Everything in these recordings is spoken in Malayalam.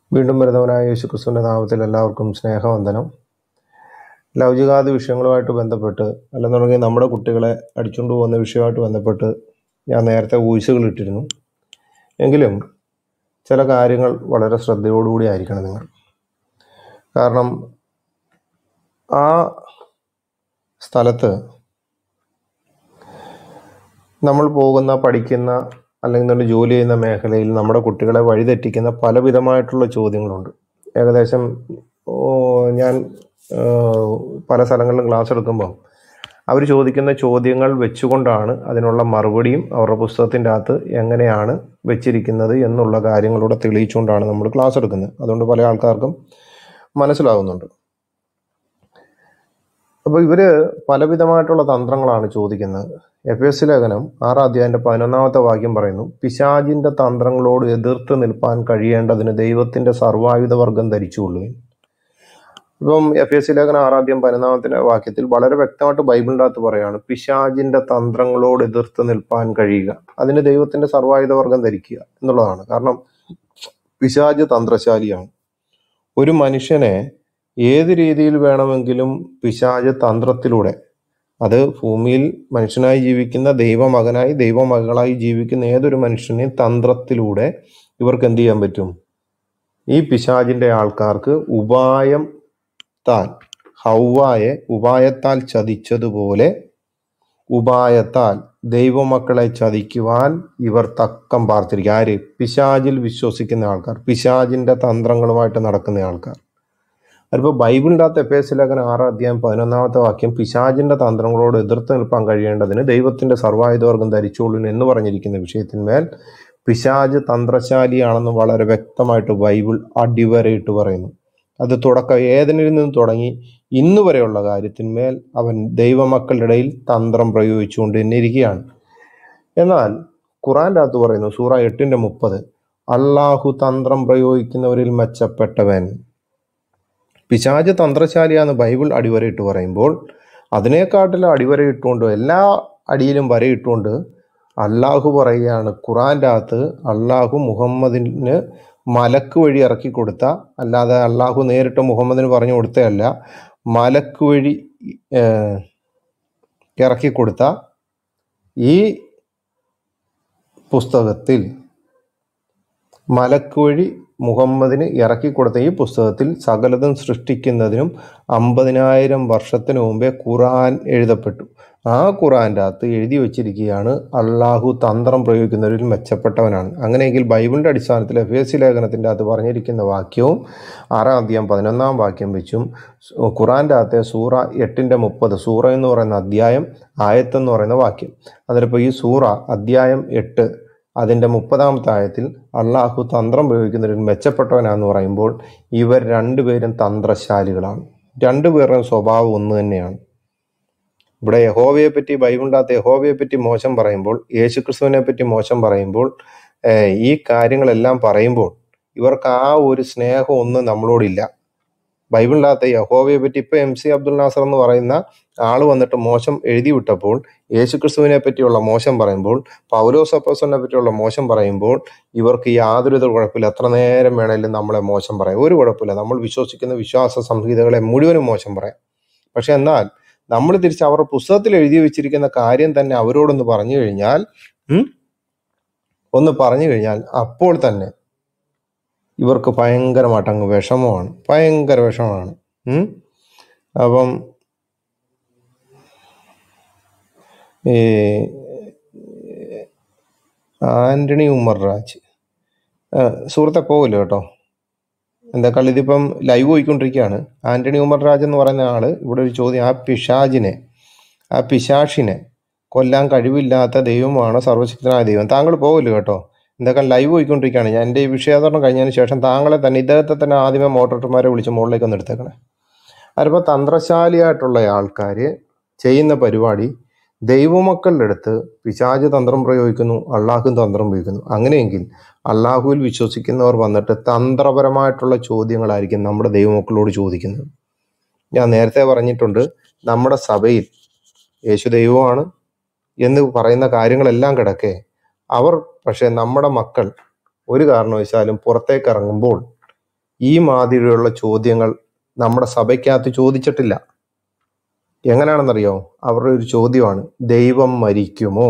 വീണ്ടും വരുന്നവനായ യേശു ക്രിസ്തുവിൻ്റെ നാമത്തിൽ എല്ലാവർക്കും സ്നേഹവന്ദനം ലൗകികാദി വിഷയങ്ങളുമായിട്ട് ബന്ധപ്പെട്ട് അല്ലെന്നുണ്ടെങ്കിൽ നമ്മുടെ കുട്ടികളെ അടിച്ചുകൊണ്ട് പോകുന്ന വിഷയമായിട്ട് ബന്ധപ്പെട്ട് ഞാൻ നേരത്തെ വോയിസുകൾ ഇട്ടിരുന്നു എങ്കിലും ചില കാര്യങ്ങൾ വളരെ ശ്രദ്ധയോടുകൂടി ആയിരിക്കണം നിങ്ങൾ കാരണം ആ സ്ഥലത്ത് നമ്മൾ പോകുന്ന പഠിക്കുന്ന അല്ലെങ്കിൽ നമ്മൾ ജോലി ചെയ്യുന്ന മേഖലയിൽ നമ്മുടെ കുട്ടികളെ വഴിതെറ്റിക്കുന്ന പലവിധമായിട്ടുള്ള ചോദ്യങ്ങളുണ്ട് ഏകദേശം ഓ, ഞാൻ ആ, പല സ്ഥലങ്ങളിലും ക്ലാസ് എടുക്കുമ്പോൾ അവർ ചോദിക്കുന്ന ചോദ്യങ്ങൾ വെച്ചുകൊണ്ടാണ് അതിനുള്ള മറുപടിയും അവരുടെ പുസ്തകത്തിൻ്റെ അകത്ത് എങ്ങനെയാണ് വെച്ചിരിക്കുന്നത് എന്നുള്ള കാര്യങ്ങളൂടെ തെളിയിച്ചുകൊണ്ടാണ് നമ്മൾ ക്ലാസ് എടുക്കുന്നത് അതുകൊണ്ട് പല ആൾക്കാർക്കും മനസ്സിലാകുന്നുണ്ട് അപ്പോൾ ഇവര് പലവിധമായിട്ടുള്ള തന്ത്രങ്ങളാണ് ചോദിക്കുന്നത് എഫ് എസ് ലേഖനം ആറാം അധ്യായന്റെ പതിനൊന്നാമത്തെ വാക്യം പറയുന്നു പിശാജിന്റെ തന്ത്രങ്ങളോട് എതിർത്ത് നിൽപ്പാൻ കഴിയേണ്ടതിന് ദൈവത്തിന്റെ സർവായുധ വർഗം ധരിച്ചുകൊള്ളുവിൻ ഇപ്പം എഫ് എസ് ലേഖനം ആറാം അധ്യായം പതിനൊന്നാമത്തെ വാക്യത്തിൽ വളരെ വ്യക്തമായിട്ട് ബൈബിളിൻ്റെ അകത്ത് പറയാണ് പിശാജിന്റെ തന്ത്രങ്ങളോട് എതിർത്ത് നിൽപ്പാൻ കഴിയുക അതിന് ദൈവത്തിന്റെ സർവായുധ വർഗം ധരിക്കുക എന്നുള്ളതാണ് കാരണം പിശാജ് തന്ത്രശാലിയാണ് ഒരു മനുഷ്യനെ ഏത് രീതിയിൽ വേണമെങ്കിലും പിശാജ് തന്ത്രത്തിലൂടെ അത് ഭൂമിയിൽ മനുഷ്യനായി ജീവിക്കുന്ന ദൈവമകനായി ദൈവമകളായി ജീവിക്കുന്ന ഏതൊരു മനുഷ്യനെയും തന്ത്രത്തിലൂടെ ഇവർക്ക് എന്ത് ചെയ്യാൻ പറ്റും ഈ പിശാജിന്റെ ആൾക്കാർക്ക് ഉപായം താൽ ഹൗവായെ ഉപായത്താൽ ചതിച്ചതുപോലെ ഉപായത്താൽ ദൈവമക്കളെ ചതിക്കുവാൻ ഇവർ തക്കം പാർത്തിരിക്കും ആര് പിശാജിൽ വിശ്വസിക്കുന്ന ആൾക്കാർ പിശാജിന്റെ തന്ത്രങ്ങളുമായിട്ട് നടക്കുന്ന ആൾക്കാർ അതിപ്പോൾ ബൈബിളിൻ്റെ അകത്ത് എഫ് എസ് ലേഖനം ആറാം അധ്യായം പതിനൊന്നാമത്തെ വാക്യം പിശാജിന്റെ തന്ത്രങ്ങളോട് എതിർത്ത് നിൽപ്പാൻ കഴിയേണ്ടതിന് ദൈവത്തിന്റെ സർവായുധവർഗം ധരിച്ചോളൂ എന്ന് പറഞ്ഞിരിക്കുന്ന വിഷയത്തിന്മേൽ പിശാജ് തന്ത്രശാലിയാണെന്ന് വളരെ വ്യക്തമായിട്ട് ബൈബിൾ അടിവരയിട്ട് പറയുന്നു അത് തുടക്കം ഏതിനിൽ നിന്ന് തുടങ്ങി ഇന്ന് വരെയുള്ള കാര്യത്തിന്മേൽ അവൻ ദൈവമക്കളുടെ ഇടയിൽ തന്ത്രം പ്രയോഗിച്ചുകൊണ്ട് തന്നെ ഇരിക്കുകയാണ് എന്നാൽ ഖുറാൻ്റെ അകത്ത് പറയുന്നു സൂറ എട്ടിന്റെ മുപ്പത് അള്ളാഹു തന്ത്രം പ്രയോഗിക്കുന്നവരിൽ മെച്ചപ്പെട്ടവൻ പിശാജ് തന്ത്രശാലിയാന്ന് ബൈബിൾ അടിവരയിട്ട് പറയുമ്പോൾ അതിനെക്കാട്ടിലും അടിവരയിട്ടുകൊണ്ട് എല്ലാ അടിയിലും വരയിട്ടുകൊണ്ട് അള്ളാഹു പറയുകയാണ് ഖുറാൻ്റെ അകത്ത് അള്ളാഹു മുഹമ്മദിന് മലക്ക് വഴി ഇറക്കി കൊടുത്ത അല്ലാതെ അള്ളാഹു നേരിട്ട് മുഹമ്മദിന് പറഞ്ഞു കൊടുത്തതല്ല മലക്ക് വഴി ഏഹ്, ഇറക്കി കൊടുത്ത ഈ പുസ്തകത്തിൽ മലക്ക് വഴി മുഹമ്മദിന് ഇറക്കി കൊടുത്ത ഈ പുസ്തകത്തിൽ സകലതും സൃഷ്ടിക്കുന്നതിനും അമ്പതിനായിരം വർഷത്തിന് മുമ്പേ ഖുറാൻ എഴുതപ്പെട്ടു ആ ഖുറാൻ്റെ അകത്ത് എഴുതി വച്ചിരിക്കുകയാണ് അള്ളാഹു തന്ത്രം പ്രയോഗിക്കുന്നവരിൽ മെച്ചപ്പെട്ടവനാണ് അങ്ങനെയെങ്കിൽ ബൈബിളിൻ്റെ അടിസ്ഥാനത്തിൽ എഫ് എസ് സി ലേഖനത്തിൻ്റെ അകത്ത് പറഞ്ഞിരിക്കുന്ന വാക്യവും ആറാം അധ്യായം പതിനൊന്നാം വാക്യം വെച്ചും സു- ഖുറാൻ്റെ അകത്തെ സൂറ എട്ടിൻ്റെ മുപ്പത് സൂറ എന്ന് പറയുന്ന അധ്യായം ആയത്ത് എന്ന് പറയുന്ന വാക്യം അതിലിപ്പോൾ ഈ സൂറ അധ്യായം എട്ട് അതിൻ്റെ മുപ്പതാമത്തെ ആയത്തിൽ അള്ളാഹു തന്ത്രം പ്രയോഗിക്കുന്നതിൽ മെച്ചപ്പെട്ടവനാന്ന് പറയുമ്പോൾ ഇവർ രണ്ടുപേരും തന്ത്രശാലികളാണ് രണ്ടുപേരുടെയും സ്വഭാവം ഒന്ന് തന്നെയാണ് ഇവിടെ യഹോവയെ പറ്റി ബൈബിളിൻ്റെ അകത്ത് യഹോവയെ പറ്റി മോശം പറയുമ്പോൾ യേശുക്രിസ്തുവിനെ പറ്റി മോശം പറയുമ്പോൾ ഏഹ്, ഈ കാര്യങ്ങളെല്ലാം പറയുമ്പോൾ ഇവർക്ക് ആ ഒരു സ്നേഹം ഒന്നും നമ്മളോടില്ല ബൈബിളിൻ്റെ അകത്ത് യഹോവയെ പറ്റി ഇപ്പൊ എം സി അബ്ദുൽ നാസർ എന്ന് പറയുന്ന ആള് വന്നിട്ട് മോശം എഴുതി വിട്ടപ്പോൾ യേശുക്രിസ്തുവിനെ പറ്റിയുള്ള മോശം പറയുമ്പോൾ പൗലോസ് അപ്പോസലിനെ പറ്റിയുള്ള മോശം പറയുമ്പോൾ ഇവർക്ക് യാതൊരു വിധ കുഴപ്പമില്ല എത്ര നേരം വേണേലും നമ്മളെ മോശം പറയാം ഒരു കുഴപ്പമില്ല നമ്മൾ വിശ്വസിക്കുന്ന വിശ്വാസ സംഹിതകളെ മുഴുവനും മോശം പറയാം പക്ഷെ എന്നാൽ നമ്മൾ തിരിച്ച് അവരുടെ പുസ്തകത്തിൽ എഴുതി വെച്ചിരിക്കുന്ന കാര്യം തന്നെ അവരോടൊന്ന് പറഞ്ഞു കഴിഞ്ഞാൽ ഉം, ഒന്ന് പറഞ്ഞു കഴിഞ്ഞാൽ അപ്പോൾ തന്നെ ഇവർക്ക് ഭയങ്കരമായിട്ട് അങ്ങ് വിഷമമാണ് ഭയങ്കര വിഷമമാണ് ഉം. അപ്പം ഈ ആന്റണി ഉമ്മർ രാജ് ആ, സുഹൃത്തെ പോകില്ല കേട്ടോ എന്താ കളി ഇതിപ്പം ലൈവ് പോയിക്കൊണ്ടിരിക്കുകയാണ് ആന്റണി ഉമ്മർ രാജ് എന്ന് പറയുന്ന ആള് ഇവിടെ ഒരു ചോദ്യം ആ പിശാജിനെ ആ പിശാഷിനെ കൊല്ലാൻ കഴിവില്ലാത്ത ദൈവമാണ് സർവശക്തനായ ദൈവം താങ്കൾ പോകില്ല കേട്ടോ എന്തൊക്കെ ലൈവ് പോയിക്കൊണ്ടിരിക്കുകയാണ് ഞാൻ എൻ്റെ ഈ വിഷയാവതരണം കഴിഞ്ഞതിന് ശേഷം താങ്കളെ തന്നെ ഇദ്ദേഹത്തെ തന്നെ ആദ്യമേ മോട്ടോർമാരെ വിളിച്ച് മുകളിലേക്ക് ഒന്ന് എടുത്തേക്കണേ അതിപ്പോൾ തന്ത്രശാലിയായിട്ടുള്ള ആൾക്കാർ ചെയ്യുന്ന പരിപാടി ദൈവമക്കളുടെ അടുത്ത് പിശാച് തന്ത്രം പ്രയോഗിക്കുന്നു അള്ളാഹും തന്ത്രം പ്രയോഗിക്കുന്നു അങ്ങനെയെങ്കിൽ അള്ളാഹുവിൽ വിശ്വസിക്കുന്നവർ വന്നിട്ട് തന്ത്രപരമായിട്ടുള്ള ചോദ്യങ്ങളായിരിക്കും നമ്മുടെ ദൈവമക്കളോട് ചോദിക്കുന്നത് ഞാൻ നേരത്തെ പറഞ്ഞിട്ടുണ്ട് നമ്മുടെ സഭയിൽ യേശു ദൈവമാണ് എന്ന് പറയുന്ന കാര്യങ്ങളെല്ലാം കിടക്കെ അവർ പക്ഷേ നമ്മുടെ മക്കൾ ഒരു കാരണവശാലും പുറത്തേക്ക് ഇറങ്ങുമ്പോൾ ഈ മാതിരിയുള്ള ചോദ്യങ്ങൾ നമ്മുടെ സഭയ്ക്കകത്ത് ചോദിച്ചിട്ടില്ല എങ്ങനെയാണെന്നറിയോ അവരുടെ ഒരു ചോദ്യമാണ് ദൈവം മരിക്കുമോ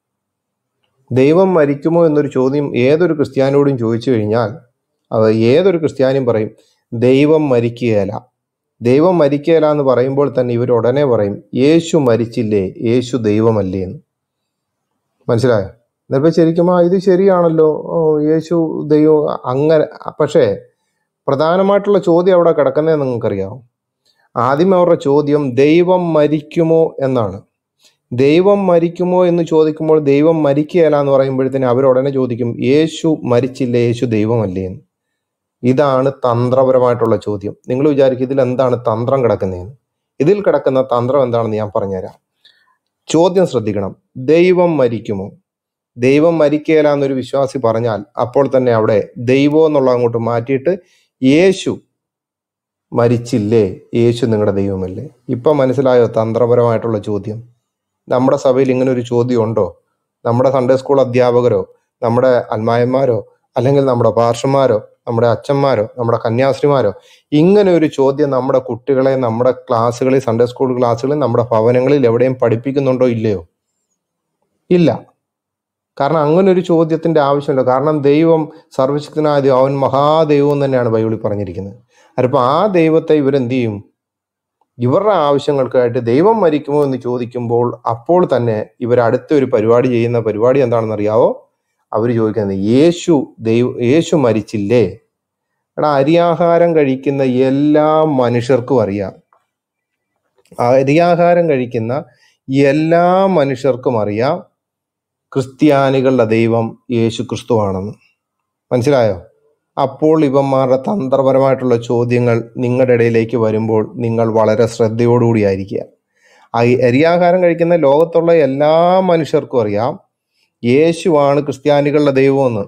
ദൈവം മരിക്കുമോ എന്നൊരു ചോദ്യം ഏതൊരു ക്രിസ്ത്യാനിയോടും ചോദിച്ചു കഴിഞ്ഞാൽ അത് ഏതൊരു ക്രിസ്ത്യാനിയും പറയും ദൈവം മരിക്കുകയില്ല ദൈവം മരിക്കുകയില്ല എന്ന് പറയുമ്പോൾ തന്നെ ഇവർ ഉടനെ പറയും യേശു മരിച്ചില്ലേ യേശു ദൈവമല്ലേ എന്ന് മനസ്സിലായോ എന്നിപ്പോൾ ശരിക്കും ആ ഇത് ശരിയാണല്ലോ ഓ, യേശു ദൈവം അങ്ങനെ പക്ഷേ പ്രധാനമായിട്ടുള്ള ചോദ്യം അവിടെ കിടക്കുന്നത് നിങ്ങൾക്കറിയാമോ ആദ്യം അവരുടെ ചോദ്യം ദൈവം മരിക്കുമോ എന്നാണ് ദൈവം മരിക്കുമോ എന്ന് ചോദിക്കുമ്പോൾ ദൈവം മരിക്കുകയില്ല എന്ന് പറയുമ്പോഴത്തേന് അവരുടനെ ചോദിക്കും യേശു മരിച്ചില്ലേ യേശു ദൈവമല്ലേ എന്ന് ഇതാണ് തന്ത്രപരമായിട്ടുള്ള ചോദ്യം നിങ്ങൾ വിചാരിക്കും ഇതിൽ എന്താണ് തന്ത്രം കിടക്കുന്നതെന്ന് ഇതിൽ കിടക്കുന്ന തന്ത്രം എന്താണെന്ന് ഞാൻ പറഞ്ഞുതരാം ചോദ്യം ശ്രദ്ധിക്കണം ദൈവം മരിക്കുമോ ദൈവം മരിക്കുകയില്ല എന്നൊരു വിശ്വാസി പറഞ്ഞാൽ അപ്പോൾ തന്നെ അവിടെ ദൈവം എന്നുള്ള അങ്ങോട്ട് മാറ്റിയിട്ട് യേശു മരിച്ചില്ലേ യേശു നിങ്ങളുടെ ദൈവമല്ലേ ഇപ്പൊ മനസ്സിലായോ തന്ത്രപരമായിട്ടുള്ള ചോദ്യം നമ്മുടെ സഭയിൽ ഇങ്ങനെ ഒരു ചോദ്യം ഉണ്ടോ നമ്മുടെ സൺഡേ സ്കൂൾ അധ്യാപകരോ നമ്മുടെ അൽമായന്മാരോ അല്ലെങ്കിൽ നമ്മുടെ പാർഷന്മാരോ നമ്മുടെ അച്ഛന്മാരോ നമ്മുടെ കന്യാസ്ത്രീമാരോ ഇങ്ങനെ ഒരു ചോദ്യം നമ്മുടെ കുട്ടികളെ നമ്മുടെ ക്ലാസ്സുകളിൽ സൺഡേ സ്കൂൾ ക്ലാസ്സുകളിൽ നമ്മുടെ ഭവനങ്ങളിൽ എവിടെയും പഠിപ്പിക്കുന്നുണ്ടോ ഇല്ലയോ ഇല്ല കാരണം അങ്ങനെ ഒരു ചോദ്യത്തിന്റെ ആവശ്യമില്ല കാരണം ദൈവം സർവശക്തനായ ദൈവം അവൻ മഹാദൈവം എന്ന് തന്നെയാണ് ബൈബിളിൽ പറഞ്ഞിരിക്കുന്നത് അപ്പോൾ ആ ദൈവത്തെ ഇവരെന്ത് ചെയ്യും ഇവരുടെ ആവശ്യങ്ങൾക്കായിട്ട് ദൈവം മരിക്കുമോ എന്ന് ചോദിക്കുമ്പോൾ അപ്പോൾ തന്നെ ഇവർ അടുത്ത ഒരു പരിപാടി ചെയ്യുന്ന പരിപാടി എന്താണെന്ന് അറിയാവോ അവർ ചോദിക്കുന്നത് യേശു ദൈവ യേശു മരിച്ചില്ലേ എടാ അരിയാഹാരം കഴിക്കുന്ന എല്ലാ മനുഷ്യർക്കും അറിയാം അരിയാഹാരം കഴിക്കുന്ന എല്ലാ മനുഷ്യർക്കും അറിയാം ക്രിസ്ത്യാനികളുടെ ദൈവം യേശു ക്രിസ്തുവാണെന്ന് മനസ്സിലായോ അപ്പോൾ ഇവന്മാരുടെ തന്ത്രപരമായിട്ടുള്ള ചോദ്യങ്ങൾ നിങ്ങളുടെ ഇടയിലേക്ക് വരുമ്പോൾ നിങ്ങൾ വളരെ ശ്രദ്ധയോടുകൂടിയായിരിക്കുക ആ ഈ അരിയാഹാരം കഴിക്കുന്ന ലോകത്തുള്ള എല്ലാ മനുഷ്യർക്കും അറിയാം യേശുവാണ് ക്രിസ്ത്യാനികളുടെ ദൈവമെന്ന്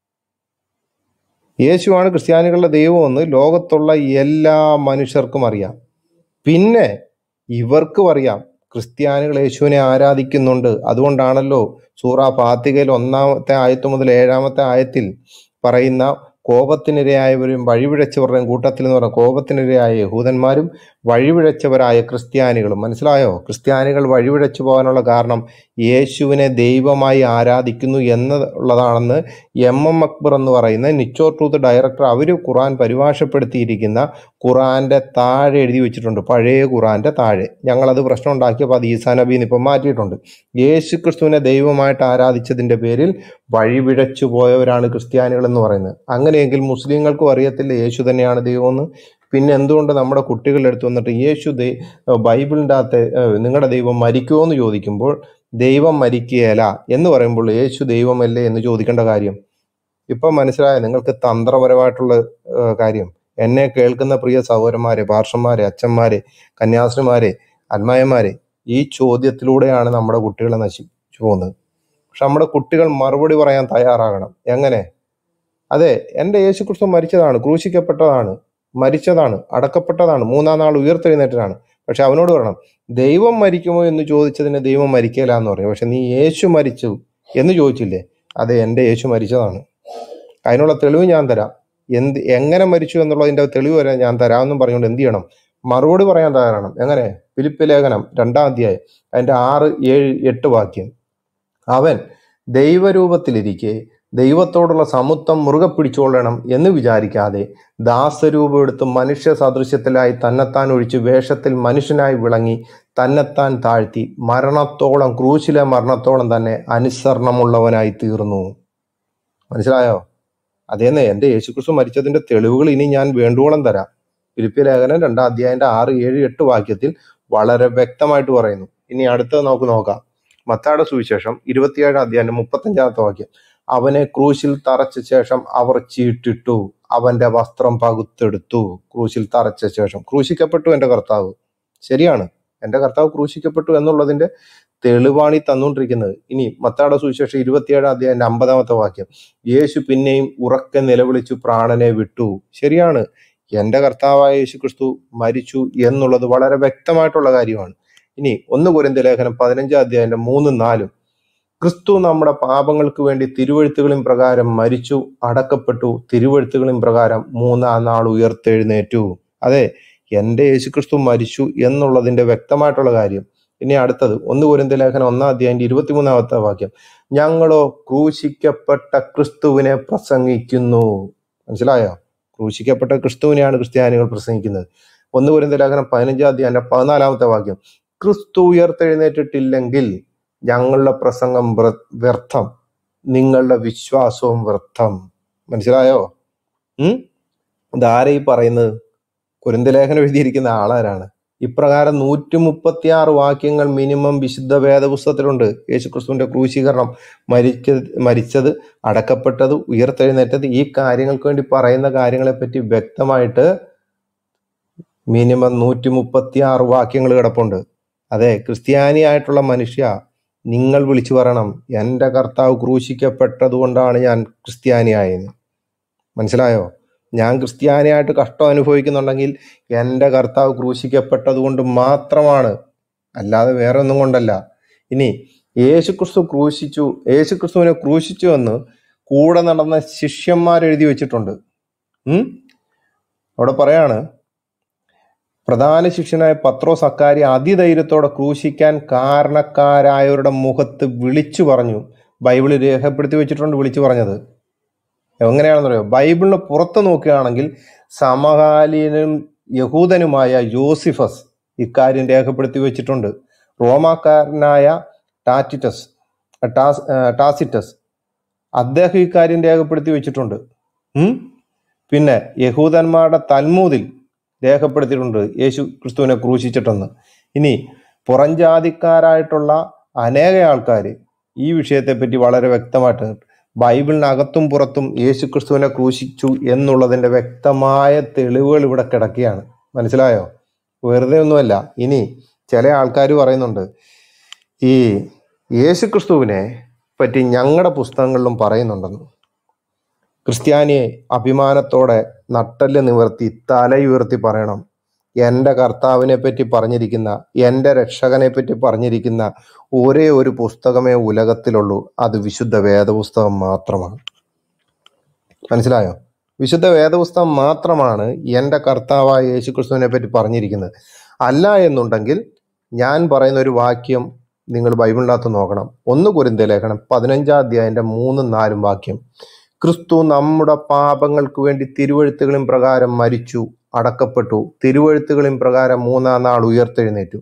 യേശുവാണ് ക്രിസ്ത്യാനികളുടെ ദൈവമെന്ന് ലോകത്തുള്ള എല്ലാ മനുഷ്യർക്കും അറിയാം പിന്നെ ഇവർക്കും അറിയാം ക്രിസ്ത്യാനികൾ യേശുവിനെ ആരാധിക്കുന്നുണ്ട് അതുകൊണ്ടാണല്ലോ സൂറ ഫാത്തികയിൽ ഒന്നാമത്തെ ആയത്ത് മുതൽ ഏഴാമത്തെ ആയത്തിൽ പറയുന്ന കോപത്തിനിരയായവരും വഴിപിഴച്ചവരുടെയും കൂട്ടത്തിൽ എന്ന് പറഞ്ഞ കോപത്തിനിരയായ യഹൂദന്മാരും വഴിപിഴച്ചവരായ ക്രിസ്ത്യാനികളും മനസ്സിലായോ ക്രിസ്ത്യാനികൾ വഴിപിഴച്ചു പോകാനുള്ള കാരണം യേശുവിനെ ദൈവമായി ആരാധിക്കുന്നു എന്നുള്ളതാണെന്ന് എം എം അക്ബർ എന്ന് പറയുന്ന നിച്ചോർ ട്രൂത്ത് ഡയറക്ടർ അവർ ഖുറാൻ പരിഭാഷപ്പെടുത്തിയിരിക്കുന്ന ഖുറാന്റെ താഴെ എഴുതി വെച്ചിട്ടുണ്ട് പഴയ ഖുറാന്റെ താഴെ ഞങ്ങളത് പ്രശ്നം ഉണ്ടാക്കിയപ്പോൾ അത് ഈസാ നബീന്ന് ഇപ്പം മാറ്റിയിട്ടുണ്ട് യേശു ക്രിസ്തുവിനെ ദൈവമായിട്ട് ആരാധിച്ചതിന്റെ പേരിൽ വഴിപിഴച്ചു പോയവരാണ് ക്രിസ്ത്യാനികൾ എന്ന് പറയുന്നത് അങ്ങനെയെങ്കിൽ മുസ്ലിങ്ങൾക്കും അറിയത്തില്ല യേശു തന്നെയാണ് ദൈവമെന്ന് പിന്നെ എന്തുകൊണ്ട് നമ്മുടെ കുട്ടികളുടെ അടുത്ത് വന്നിട്ട് യേശു ദൈ ബൈബിളിൻ്റെ അകത്ത് ഏഹ്, നിങ്ങളുടെ ദൈവം മരിക്കുമോ എന്ന് ചോദിക്കുമ്പോൾ ദൈവം മരിക്കുകയല്ല എന്ന് പറയുമ്പോൾ യേശു ദൈവമല്ലേ എന്ന് ചോദിക്കേണ്ട കാര്യം ഇപ്പം മനസ്സിലായ നിങ്ങൾക്ക് തന്ത്രപരമായിട്ടുള്ള ഏഹ്, കാര്യം എന്നെ കേൾക്കുന്ന പ്രിയ സഹോദരന്മാരെ പാർഷന്മാരെ അച്ഛന്മാരെ കന്യാസ്ത്രീമാരെ അന്മായന്മാരെ ഈ ചോദ്യത്തിലൂടെയാണ് നമ്മുടെ കുട്ടികളെ നശിച്ചു പോകുന്നത് പക്ഷെ നമ്മുടെ കുട്ടികൾ മറുപടി പറയാൻ തയ്യാറാകണം എങ്ങനെ അതെ എൻ്റെ യേശുക്രിസ്തു മരിച്ചതാണ് ക്രൂശിക്കപ്പെട്ടതാണ് മരിച്ചതാണ് അടക്കപ്പെട്ടതാണ് മൂന്നാം നാൾ ഉയർത്തെഴുന്നേറ്റതാണ് പക്ഷെ അവനോട് പറയണം ദൈവം മരിക്കുമോ എന്ന് ചോദിച്ചതിന് ദൈവം മരിക്കില്ല എന്ന് പറയും പക്ഷെ നീ യേശു മരിച്ചു എന്ന് ചോദിച്ചില്ലേ അതെ എൻ്റെ യേശു മരിച്ചതാണ് അതിനുള്ള തെളിവ് ഞാൻ തരാം എന്ത് എങ്ങനെ മരിച്ചു എന്നുള്ളതിന്റെ തെളിവ് വരെ ഞാൻ തരാമെന്നും പറഞ്ഞുകൊണ്ട് എന്ത് ചെയ്യണം മറുപടി പറയാൻ തയ്യാറാണ് എങ്ങനെ ഫിലിപ്പ് ലേഖനം രണ്ടാം അധ്യായം അതിന്റെ ആറ് ഏഴ് എട്ട് വാക്യം അവൻ ദൈവരൂപത്തിലിരിക്കെ ദൈവത്തോടുള്ള സമത്വം മുറുകെ പിടിച്ചുകൊള്ളണം എന്ന് വിചാരിക്കാതെ ദാസരൂപം എടുത്ത് മനുഷ്യ സദൃശ്യത്തിലായി തന്നെത്താൻ ഒഴിച്ച് വേഷത്തിൽ മനുഷ്യനായി വിളങ്ങി തന്നെത്താൻ താഴ്ത്തി മരണത്തോളം ക്രൂശിലെ മരണത്തോളം തന്നെ അനുസരണമുള്ളവനായി തീർന്നു മനസ്സിലായോ അതേന്ന് എൻ്റെ യേശുക്രിസ്തു മരിച്ചതിന്റെ തെളിവുകൾ ഇനി ഞാൻ വേണ്ടുവോളം തരാം ഫിലിപ്പിയ ലേഖനം രണ്ടാം അധ്യായന്റെ ആറ് ഏഴ് എട്ട് വാക്യത്തിൽ വളരെ വ്യക്തമായിട്ട് പറയുന്നു ഇനി അടുത്തത് നമുക്ക് നോക്കാം മത്തായുടെ സുവിശേഷം ഇരുപത്തിയേഴാം അധ്യായം മുപ്പത്തഞ്ചാമത്തെ വാക്യം അവനെ ക്രൂശിൽ തറച്ച ശേഷം അവർ ചീട്ടിട്ടു അവന്റെ വസ്ത്രം പകുത്തെടുത്തു ക്രൂശിൽ തറച്ച ശേഷം ക്രൂശിക്കപ്പെട്ടു എൻ്റെ കർത്താവ് ശരിയാണ് എൻ്റെ കർത്താവ് ക്രൂശിക്കപ്പെട്ടു എന്നുള്ളതിന്റെ തെളിവാണ് ഈ തന്നുകൊണ്ടിരിക്കുന്നത് ഇനി മത്തായുടെ സുവിശേഷം ഇരുപത്തിയേഴാം അധ്യായം അമ്പതാമത്തെ വാക്യം യേശു പിന്നെയും ഉറക്കെ നിലവിളിച്ചു പ്രാണനെ വിട്ടു ശരിയാണ് എൻ്റെ കർത്താവായ യേശു ക്രിസ്തു മരിച്ചു എന്നുള്ളത് വളരെ വ്യക്തമായിട്ടുള്ള കാര്യമാണ് ഇനി ഒന്ന് കുരിന്ത ലേഖനം പതിനഞ്ചാം അധ്യായം മൂന്നും നാലും ക്രിസ്തു നമ്മുടെ പാപങ്ങൾക്ക് വേണ്ടി തിരുവഴുത്തുകളും പ്രകാരം മരിച്ചു അടക്കപ്പെട്ടു തിരുവഴുത്തുകളും പ്രകാരം മൂന്നാം നാൾ ഉയർത്തെഴുന്നേറ്റു അതെ എൻ്റെ യേശുക്രിസ്തു മരിച്ചു എന്നുള്ളതിന്റെ വ്യക്തമായിട്ടുള്ള കാര്യം ഇനി അടുത്തത് ഒന്ന് കുരിന്ത ലേഖനം ഒന്നാം അധ്യായം ഇരുപത്തിമൂന്നാമത്തെ വാക്യം ഞങ്ങളോ ക്രൂശിക്കപ്പെട്ട ക്രിസ്തുവിനെ പ്രസംഗിക്കുന്നു മനസ്സിലായോ ക്രൂശിക്കപ്പെട്ട ക്രിസ്തുവിനെയാണ് ക്രിസ്ത്യാനികൾ പ്രസംഗിക്കുന്നത് ഒന്ന് കുരിന്ത ലേഖനം പതിനഞ്ചാം അധ്യായം പതിനാലാമത്തെ വാക്യം ക്രിസ്തു ഉയർത്തെഴുന്നേറ്റിട്ടില്ലെങ്കിൽ ഞങ്ങളുടെ പ്രസംഗം വ്ര- വ്യർത്ഥം നിങ്ങളുടെ വിശ്വാസവും വ്യർത്ഥം മനസ്സിലായോ ഉം ഇതാരെ ഈ പറയുന്നത് കുരുന്തലേഖനം എഴുതിയിരിക്കുന്ന ആളാരാണ് ഇപ്രകാരം നൂറ്റി മുപ്പത്തി ആറ് വാക്യങ്ങൾ മിനിമം വിശുദ്ധ വേദപുസ്തകത്തിലുണ്ട് യേശുക്രിസ്തുവിന്റെ ക്രൂശീകരണം മരിക്ക മരിച്ചത് അടക്കപ്പെട്ടത് ഉയർത്തെഴുന്നേറ്റത് ഈ കാര്യങ്ങൾക്ക് വേണ്ടി പറയുന്ന കാര്യങ്ങളെ പറ്റി വ്യക്തമായിട്ട് മിനിമം നൂറ്റി മുപ്പത്തി ആറ് വാക്യങ്ങൾ കിടപ്പുണ്ട് അതെ ക്രിസ്ത്യാനിയായിട്ടുള്ള മനുഷ്യ നിങ്ങൾ വിളിച്ചു പറയണം എൻ്റെ കർത്താവ് ക്രൂശിക്കപ്പെട്ടത് കൊണ്ടാണ് ഞാൻ ക്രിസ്ത്യാനിയായത് മനസ്സിലായോ ഞാൻ ക്രിസ്ത്യാനിയായിട്ട് കഷ്ടം അനുഭവിക്കുന്നുണ്ടെങ്കിൽ എൻ്റെ കർത്താവ് ക്രൂശിക്കപ്പെട്ടത് കൊണ്ട് മാത്രമാണ് അല്ലാതെ വേറെ ഒന്നും കൊണ്ടല്ല ഇനി യേശുക്രിസ്തു ക്രൂശിച്ചു യേശുക്രിസ്തുവിനെ ക്രൂശിച്ചു എന്ന് കൂടെ നടന്ന ശിഷ്യന്മാർ എഴുതി വെച്ചിട്ടുണ്ട് ഉം? അവിടെ പറയാണ് പ്രധാന ശിഷ്യനായ പത്രോസ് അക്കാരി അതിധൈര്യത്തോടെ ക്രൂശിക്കാൻ കാരണക്കാരായവരുടെ മുഖത്ത് വിളിച്ചു പറഞ്ഞു ബൈബിളിൽ രേഖപ്പെടുത്തി വെച്ചിട്ടുണ്ട് വിളിച്ചു പറഞ്ഞത് എങ്ങനെയാണെന്ന് അറിയോ ബൈബിളിന് പുറത്ത് നോക്കുകയാണെങ്കിൽ സമകാലീനും യഹൂദനുമായ യോസിഫസ് ഇക്കാര്യം രേഖപ്പെടുത്തി വെച്ചിട്ടുണ്ട് റോമാക്കാരനായ ടാറ്റിറ്റസ് ടാസ് ആ, ടാസിറ്റസ് അദ്ദേഹം ഇക്കാര്യം രേഖപ്പെടുത്തി വെച്ചിട്ടുണ്ട് ഉം? പിന്നെ യഹൂദന്മാരുടെ തൽമൂതിൽ രേഖപ്പെടുത്തിയിട്ടുണ്ട് യേശു ക്രിസ്തുവിനെ ക്രൂശിച്ചിട്ടെന്ന് ഇനി പുറംജാതിക്കാരായിട്ടുള്ള അനേക ആൾക്കാർ ഈ വിഷയത്തെപ്പറ്റി വളരെ വ്യക്തമായിട്ട് ബൈബിളിനകത്തും പുറത്തും യേശു ക്രിസ്തുവിനെ ക്രൂശിച്ചു എന്നുള്ളതിന്റെ വ്യക്തമായ തെളിവുകൾ ഇവിടെ കിടക്കുകയാണ് മനസ്സിലായോ വെറുതെ ഒന്നുമല്ല ഇനി ചില ആൾക്കാർ പറയുന്നുണ്ട് ഈ യേശു ക്രിസ്തുവിനെ പറ്റി ഞങ്ങളുടെ പുസ്തകങ്ങളിലും പറയുന്നുണ്ടെന്ന് ക്രിസ്ത്യാനിയെ അഭിമാനത്തോടെ നട്ടല് നിവർത്തി തലയുയർത്തി പറയണം എൻ്റെ കർത്താവിനെ പറ്റി പറഞ്ഞിരിക്കുന്ന എൻ്റെ രക്ഷകനെ പറ്റി പറഞ്ഞിരിക്കുന്ന ഒരേ ഒരു പുസ്തകമേ ഉലകത്തിലുള്ളൂ അത് വിശുദ്ധ വേദപുസ്തകം മാത്രമാണ് മനസ്സിലായോ വിശുദ്ധ വേദപുസ്തകം മാത്രമാണ് എൻ്റെ കർത്താവായ യേശുക്രിസ്തുവിനെ പറ്റി പറഞ്ഞിരിക്കുന്നത് അല്ല എന്നുണ്ടെങ്കിൽ ഞാൻ പറയുന്ന ഒരു വാക്യം നിങ്ങൾ ബൈബിളിനകത്ത് നോക്കണം ഒന്ന് കുരിന്ത ലേഖനം പതിനഞ്ചാം അധ്യായൻ്റെ മൂന്നും നാലും വാക്യം ക്രിസ്തു നമ്മുടെ പാപങ്ങൾക്ക് വേണ്ടി തിരുവഴുത്തുകളും പ്രകാരം മരിച്ചു അടക്കപ്പെട്ടു തിരുവഴുത്തുകളും പ്രകാരം മൂന്നാം നാൾ ഉയർത്തെഴുന്നേറ്റു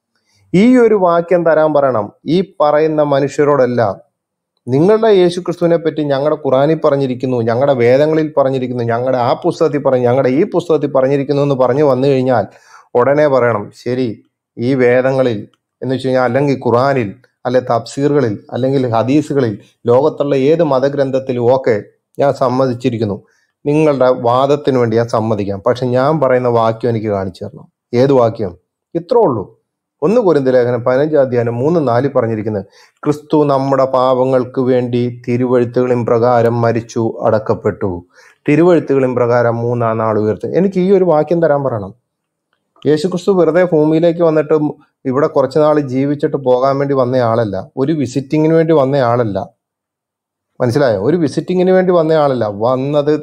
ഈ ഒരു വാക്യം തരാൻ പറയണം ഈ പറയുന്ന മനുഷ്യരോടെല്ലാം നിങ്ങളുടെ യേശു ക്രിസ്തുവിനെ പറ്റി ഞങ്ങളുടെ ഖുറാനിൽ പറഞ്ഞിരിക്കുന്നു ഞങ്ങളുടെ വേദങ്ങളിൽ പറഞ്ഞിരിക്കുന്നു ഞങ്ങളുടെ ആ പുസ്തകത്തിൽ പറഞ്ഞു ഞങ്ങളുടെ ഈ പുസ്തകത്തിൽ പറഞ്ഞിരിക്കുന്നു എന്ന് പറഞ്ഞു വന്നു കഴിഞ്ഞാൽ ഉടനെ പറയണം ശരി ഈ വേദങ്ങളിൽ എന്ന് വെച്ച് കഴിഞ്ഞാൽ അല്ലെങ്കിൽ ഖുറാനിൽ അല്ലെ തഫ്സീറുകളിൽ അല്ലെങ്കിൽ ഹദീസുകളിൽ ലോകത്തുള്ള ഏത് മതഗ്രന്ഥത്തിലും ഓക്കെ ഞാൻ സമ്മതിച്ചിരിക്കുന്നു നിങ്ങളുടെ വാദത്തിന് വേണ്ടി ഞാൻ സമ്മതിക്കാം പക്ഷെ ഞാൻ പറയുന്ന വാക്യം എനിക്ക് കാണിച്ചു തരണം ഏത് വാക്യം ഇത്രേ ഉള്ളൂ ഒന്ന് കുരിന്ത ലേഖനം പതിനഞ്ചാം അധ്യായം മൂന്ന് നാലിൽ പറഞ്ഞിരിക്കുന്നത് ക്രിസ്തു നമ്മുടെ പാപങ്ങൾക്ക് വേണ്ടി തിരുവഴുത്തുകളും പ്രകാരം മരിച്ചു അടക്കപ്പെട്ടു തിരുവഴുത്തുകളും പ്രകാരം മൂന്നാം നാൾ ഉയർത്തി എനിക്ക് ഈ ഒരു വാക്യം തരാൻ പറയണം യേശുക്രിസ്തു വെറുതെ ഭൂമിയിലേക്ക് വന്നിട്ട് ഇവിടെ കുറച്ച് നാൾ ജീവിച്ചിട്ട് പോകാൻ വേണ്ടി വന്ന ആളല്ല ഒരു വിസിറ്റിങ്ങിന് വേണ്ടി വന്ന ആളല്ല മനസ്സിലായോ ഒരു വിസിറ്റിങ്ങിന് വേണ്ടി വന്ന ആളല്ല വന്നത്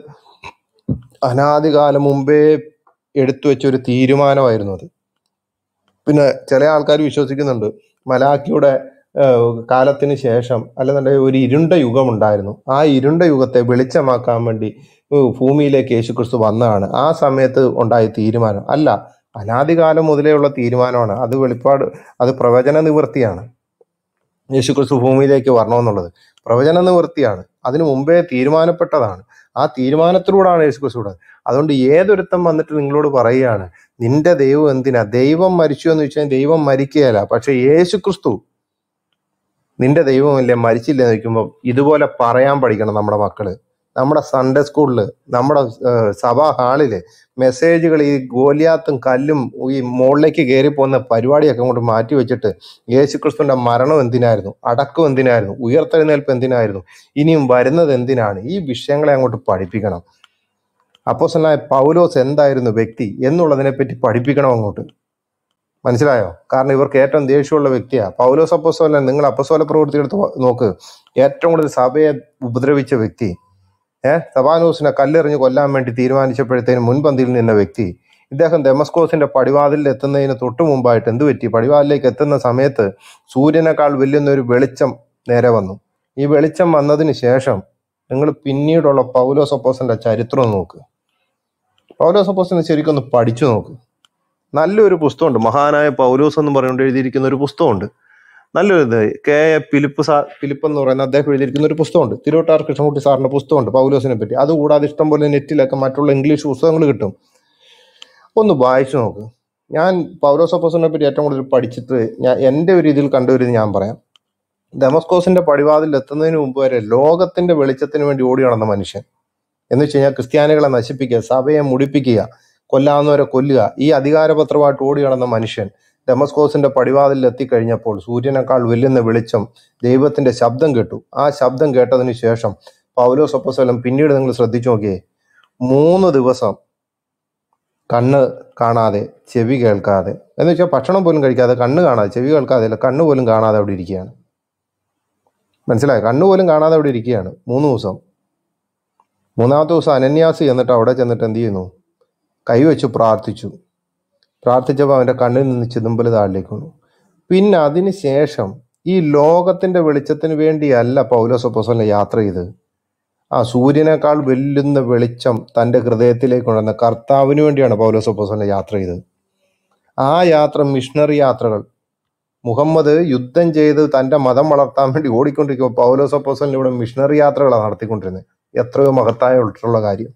അനാദികാലം മുമ്പേ എടുത്തു വെച്ച ഒരു തീരുമാനമായിരുന്നു അത് പിന്നെ ചില ആൾക്കാർ വിശ്വസിക്കുന്നുണ്ട് മലാഖിയുടെ ഏഹ്, കാലത്തിന് ശേഷം അല്ലെന്നുണ്ടെങ്കിൽ ഒരു ഇരുണ്ട യുഗം ഉണ്ടായിരുന്നു ആ ഇരുണ്ട യുഗത്തെ വെളിച്ചമാക്കാൻ വേണ്ടി ഏഹ്, ഭൂമിയിലേക്ക് യേശുക്രിസ്തു വന്നതാണ് ആ സമയത്ത് ഉണ്ടായ തീരുമാനം അല്ല അനാദികാലം മുതലേ ഉള്ള തീരുമാനമാണ് അത് വെളിപ്പാട് അത് പ്രവചന നിവൃത്തിയാണ് യേശുക്രിസ്തു ഭൂമിയിലേക്ക് വരണമെന്നുള്ളത് പ്രവചന നിവൃത്തിയാണ് അതിനു മുമ്പേ തീരുമാനപ്പെട്ടതാണ് ആ തീരുമാനത്തിലൂടെയാണ് യേശുക്രിസ്തു ഇവിടെ അതുകൊണ്ട് ഏതൊരുത്തം വന്നിട്ട് നിങ്ങളോട് പറയുകയാണ് നിന്റെ ദൈവം എന്തിനാ ദൈവം മരിച്ചു എന്ന് വെച്ചാൽ ദൈവം മരിക്കുകയല്ല പക്ഷെ യേശുക്രിസ്തു നിന്റെ ദൈവമല്ലേ മരിച്ചില്ല എന്ന് ചോദിക്കുമ്പോൾ ഇതുപോലെ പറയാൻ പഠിക്കണം നമ്മുടെ മക്കള് നമ്മുടെ സൺഡേ സ്കൂളിൽ നമ്മുടെ ഏഹ്, സഭാ ഹാളില് മെസ്സേജുകൾ ഈ ഗോലിയാത്തും കല്ലും ഈ മുകളിലേക്ക് കയറി പോകുന്ന പരിപാടിയൊക്കെ കൊണ്ട് മാറ്റി വെച്ചിട്ട് യേശുക്രിസ്തുവിന്റെ മരണം എന്തിനായിരുന്നു അടക്കം എന്തിനായിരുന്നു ഉയർത്തെഴുന്നേൽപ്പ് എന്തിനായിരുന്നു ഇനിയും വരുന്നത് എന്തിനാണ് ഈ വിഷയങ്ങളെ അങ്ങോട്ട് പഠിപ്പിക്കണം അപ്പോസലായ പൗലോസ് എന്തായിരുന്നു വ്യക്തി എന്നുള്ളതിനെ പറ്റി പഠിപ്പിക്കണം അങ്ങോട്ട് മനസ്സിലായോ കാരണം ഇവർക്ക് ഏറ്റവും ദേഷ്യമുള്ള വ്യക്തിയാണ് പൗലോസ് അപ്പസ്വലൻ നിങ്ങൾ അപ്പസ്വല പ്രവൃത്തി എടുത്ത് നോക്ക് ഏറ്റവും കൂടുതൽ സഭയെ ഉപദ്രവിച്ച വ്യക്തി ഏഹ് സഭാനൂസിനെ കല്ലെറിഞ്ഞ് കൊല്ലാൻ വേണ്ടി തീരുമാനിച്ചപ്പോഴത്തേനും മുൻപന്തിയിൽ നിന്ന വ്യക്തി ഇദ്ദേഹം ഡെമസ്കോസിന്റെ പടിവാതിലിൽ എത്തുന്നതിന് തൊട്ടു മുമ്പായിട്ട് എന്ത് പറ്റി പടിവാതിലേക്ക് എത്തുന്ന സമയത്ത് സൂര്യനേക്കാൾ വലിയ ഒരു വെളിച്ചം നേരെ വന്നു ഈ വെളിച്ചം വന്നതിന് ശേഷം നിങ്ങൾ പിന്നീടുള്ള പൗലോസ് അപ്പോസന്റെ ചരിത്രം ഒന്ന് നോക്ക് പൗലോസ് അപ്പോസനെ ശരിക്കും ഒന്ന് പഠിച്ചു നോക്ക് നല്ലൊരു പുസ്തകമുണ്ട് മഹാനായ പൗലോസ് എന്ന് പറഞ്ഞുകൊണ്ട് എഴുതിയിരിക്കുന്ന ഒരു പുസ്തകമുണ്ട് നല്ലൊരു ഇത് K A Philip sir Philip എന്ന് പറയുന്ന അദ്ദേഹം എഴുതിയിരിക്കുന്ന ഒരു പുസ്തകമുണ്ട് തിരുവട്ടാർ കൃഷ്ണൻകുട്ടി സാറിന്റെ പുസ്തകമുണ്ട് പൗലോസിനെ പറ്റി അതുകൂടാതെ ഇഷ്ടംപോലെ നെറ്റിലൊക്കെ മറ്റുള്ള ഇംഗ്ലീഷ് പുസ്തകങ്ങൾ കിട്ടും ഒന്ന് വായിച്ചു നോക്ക് ഞാൻ പൗലോസ് അപ്പോസിനെ പറ്റി ഏറ്റവും കൂടുതൽ പഠിച്ചിട്ട് ഞാൻ എൻ്റെ ഒരു രീതിയിൽ കണ്ടുവരുന്നത് ഞാൻ പറയാം ഡെമസ്കോസിന്റെ പടിവാതിൽ എത്തുന്നതിന് മുമ്പ് വരെ ലോകത്തിന്റെ വെളിച്ചത്തിന് വേണ്ടി ഓടി നടന്ന മനുഷ്യൻ എന്ന് വെച്ച് കഴിഞ്ഞാൽ ക്രിസ്ത്യാനികളെ നശിപ്പിക്കുക സഭയെ മുടിപ്പിക്കുക കൊല്ലാവുന്നവരെ കൊല്ലുക ഈ അധികാരപത്രമായിട്ട് ഓടി നടന്ന മനുഷ്യൻ ഡെമസ്കോസിന്റെ പടിവാതിൽ എത്തിക്കഴിഞ്ഞപ്പോൾ സൂര്യനേക്കാൾ വെല്ലുന്ന വെളിച്ചം ദൈവത്തിന്റെ ശബ്ദം കേട്ടു ആ ശബ്ദം കേട്ടതിന് ശേഷം പൗലോസ് അപ്പോസ്തലൻ പിന്നീട് നിങ്ങൾ ശ്രദ്ധിച്ചു നോക്കിയേ മൂന്ന് ദിവസം കണ്ണ് കാണാതെ ചെവി കേൾക്കാതെ എന്ന് വെച്ചാൽ ഭക്ഷണം പോലും കഴിക്കാതെ കണ്ണ് കാണാതെ ചെവി കേൾക്കാതെ അല്ല കണ്ണ് പോലും കാണാതെ അവിടെ ഇരിക്കുകയാണ് മനസ്സിലായോ കണ്ണ് പോലും കാണാതെ അവിടെ ഇരിക്കുകയാണ് മൂന്ന് ദിവസം മൂന്നാമത്തെ ദിവസം അനന്യാസ് ചെന്നിട്ട് അവിടെ ചെന്നിട്ട് എന്ത് ചെയ്യുന്നു കൈവച്ച് പ്രാർത്ഥിച്ചു പ്രാർത്ഥിച്ചപ്പോൾ അവൻ്റെ കണ്ണിൽ നിന്ന് ചിതുമ്പൽ താഴിലേക്ക് വന്നു പിന്നെ അതിന് ശേഷം ഈ ലോകത്തിന്റെ വെളിച്ചത്തിന് വേണ്ടിയല്ല പൗലോസപ്പോസലിനെ യാത്ര ചെയ്ത് ആ സൂര്യനേക്കാൾ വെല്ലുന്ന വെളിച്ചം തൻ്റെ ഹൃദയത്തിലേക്ക് കൊണ്ടുവന്ന കർത്താവിന് വേണ്ടിയാണ് പൗലോസപ്പോസലിനെ യാത്ര ചെയ്തത് ആ യാത്ര മിഷണറി യാത്രകൾ മുഹമ്മദ് യുദ്ധം ചെയ്ത് തൻ്റെ മതം വളർത്താൻ വേണ്ടി ഓടിക്കൊണ്ടിരിക്കുമ്പോൾ പൗലോസപ്പോസലിന് ഇവിടെ മിഷണറി യാത്രകളാണ് നടത്തിക്കൊണ്ടിരുന്നത് എത്രയോ മഹത്തായിട്ടുള്ള കാര്യം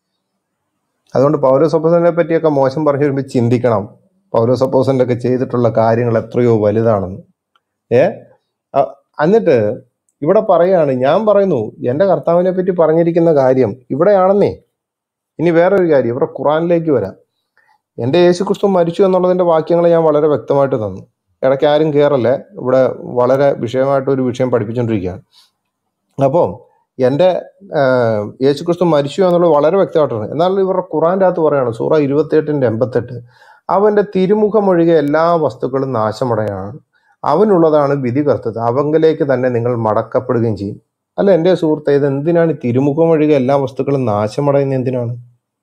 അതുകൊണ്ട് പൗലോസപ്പോസലിനെ പറ്റിയൊക്കെ മോശം പറഞ്ഞു വരുമ്പോൾ ചിന്തിക്കണം പൗലോസപ്പോസലിൻ്റെ ഒക്കെ ചെയ്തിട്ടുള്ള കാര്യങ്ങൾ എത്രയോ വലുതാണെന്ന് ഏ അ- എന്നിട്ട് ഇവിടെ പറയാണ് ഞാൻ പറയുന്നു എൻ്റെ കർത്താവിനെ പറ്റി പറഞ്ഞിരിക്കുന്ന കാര്യം ഇവിടെയാണെന്നേ ഇനി വേറൊരു കാര്യം ഇവിടെ ഖുറാനിലേക്ക് വരാം എൻ്റെ യേശു ക്രിസ്തു മരിച്ചു എന്നുള്ളതിൻ്റെ വാക്യങ്ങൾ ഞാൻ വളരെ വ്യക്തമായിട്ട് തന്നു ഇടയ്ക്ക് ആരും കയറല്ലേ ഇവിടെ വളരെ വിഷയമായിട്ട് ഒരു വിഷയം പഠിപ്പിച്ചുകൊണ്ടിരിക്കുകയാണ് അപ്പോൾ എൻ്റെ ആഹ്, യേശു ക്രിസ്തു മരിച്ചു എന്നുള്ളത് വളരെ വ്യക്തമായിട്ടാണ് എന്നാൽ ഇവരുടെ ഖുറാൻ്റെ അകത്ത് പറയാണ് സൂറ ഇരുപത്തിയെട്ടിൻ്റെ എൺപത്തെട്ട് അവൻ്റെ തിരുമുഖമൊഴികെ എല്ലാ വസ്തുക്കളും നാശമടയാണ് അവനുള്ളതാണ് വിധി കർത്തത് അവങ്കലേക്ക് തന്നെ നിങ്ങൾ മടക്കപ്പെടുകയും ചെയ്യും അല്ല എൻ്റെ സുഹൃത്തെ ഇത് എന്തിനാണ് ഈ തിരുമുഖമൊഴികെ എല്ലാ വസ്തുക്കളും നാശമടയുന്നത് എന്തിനാണ്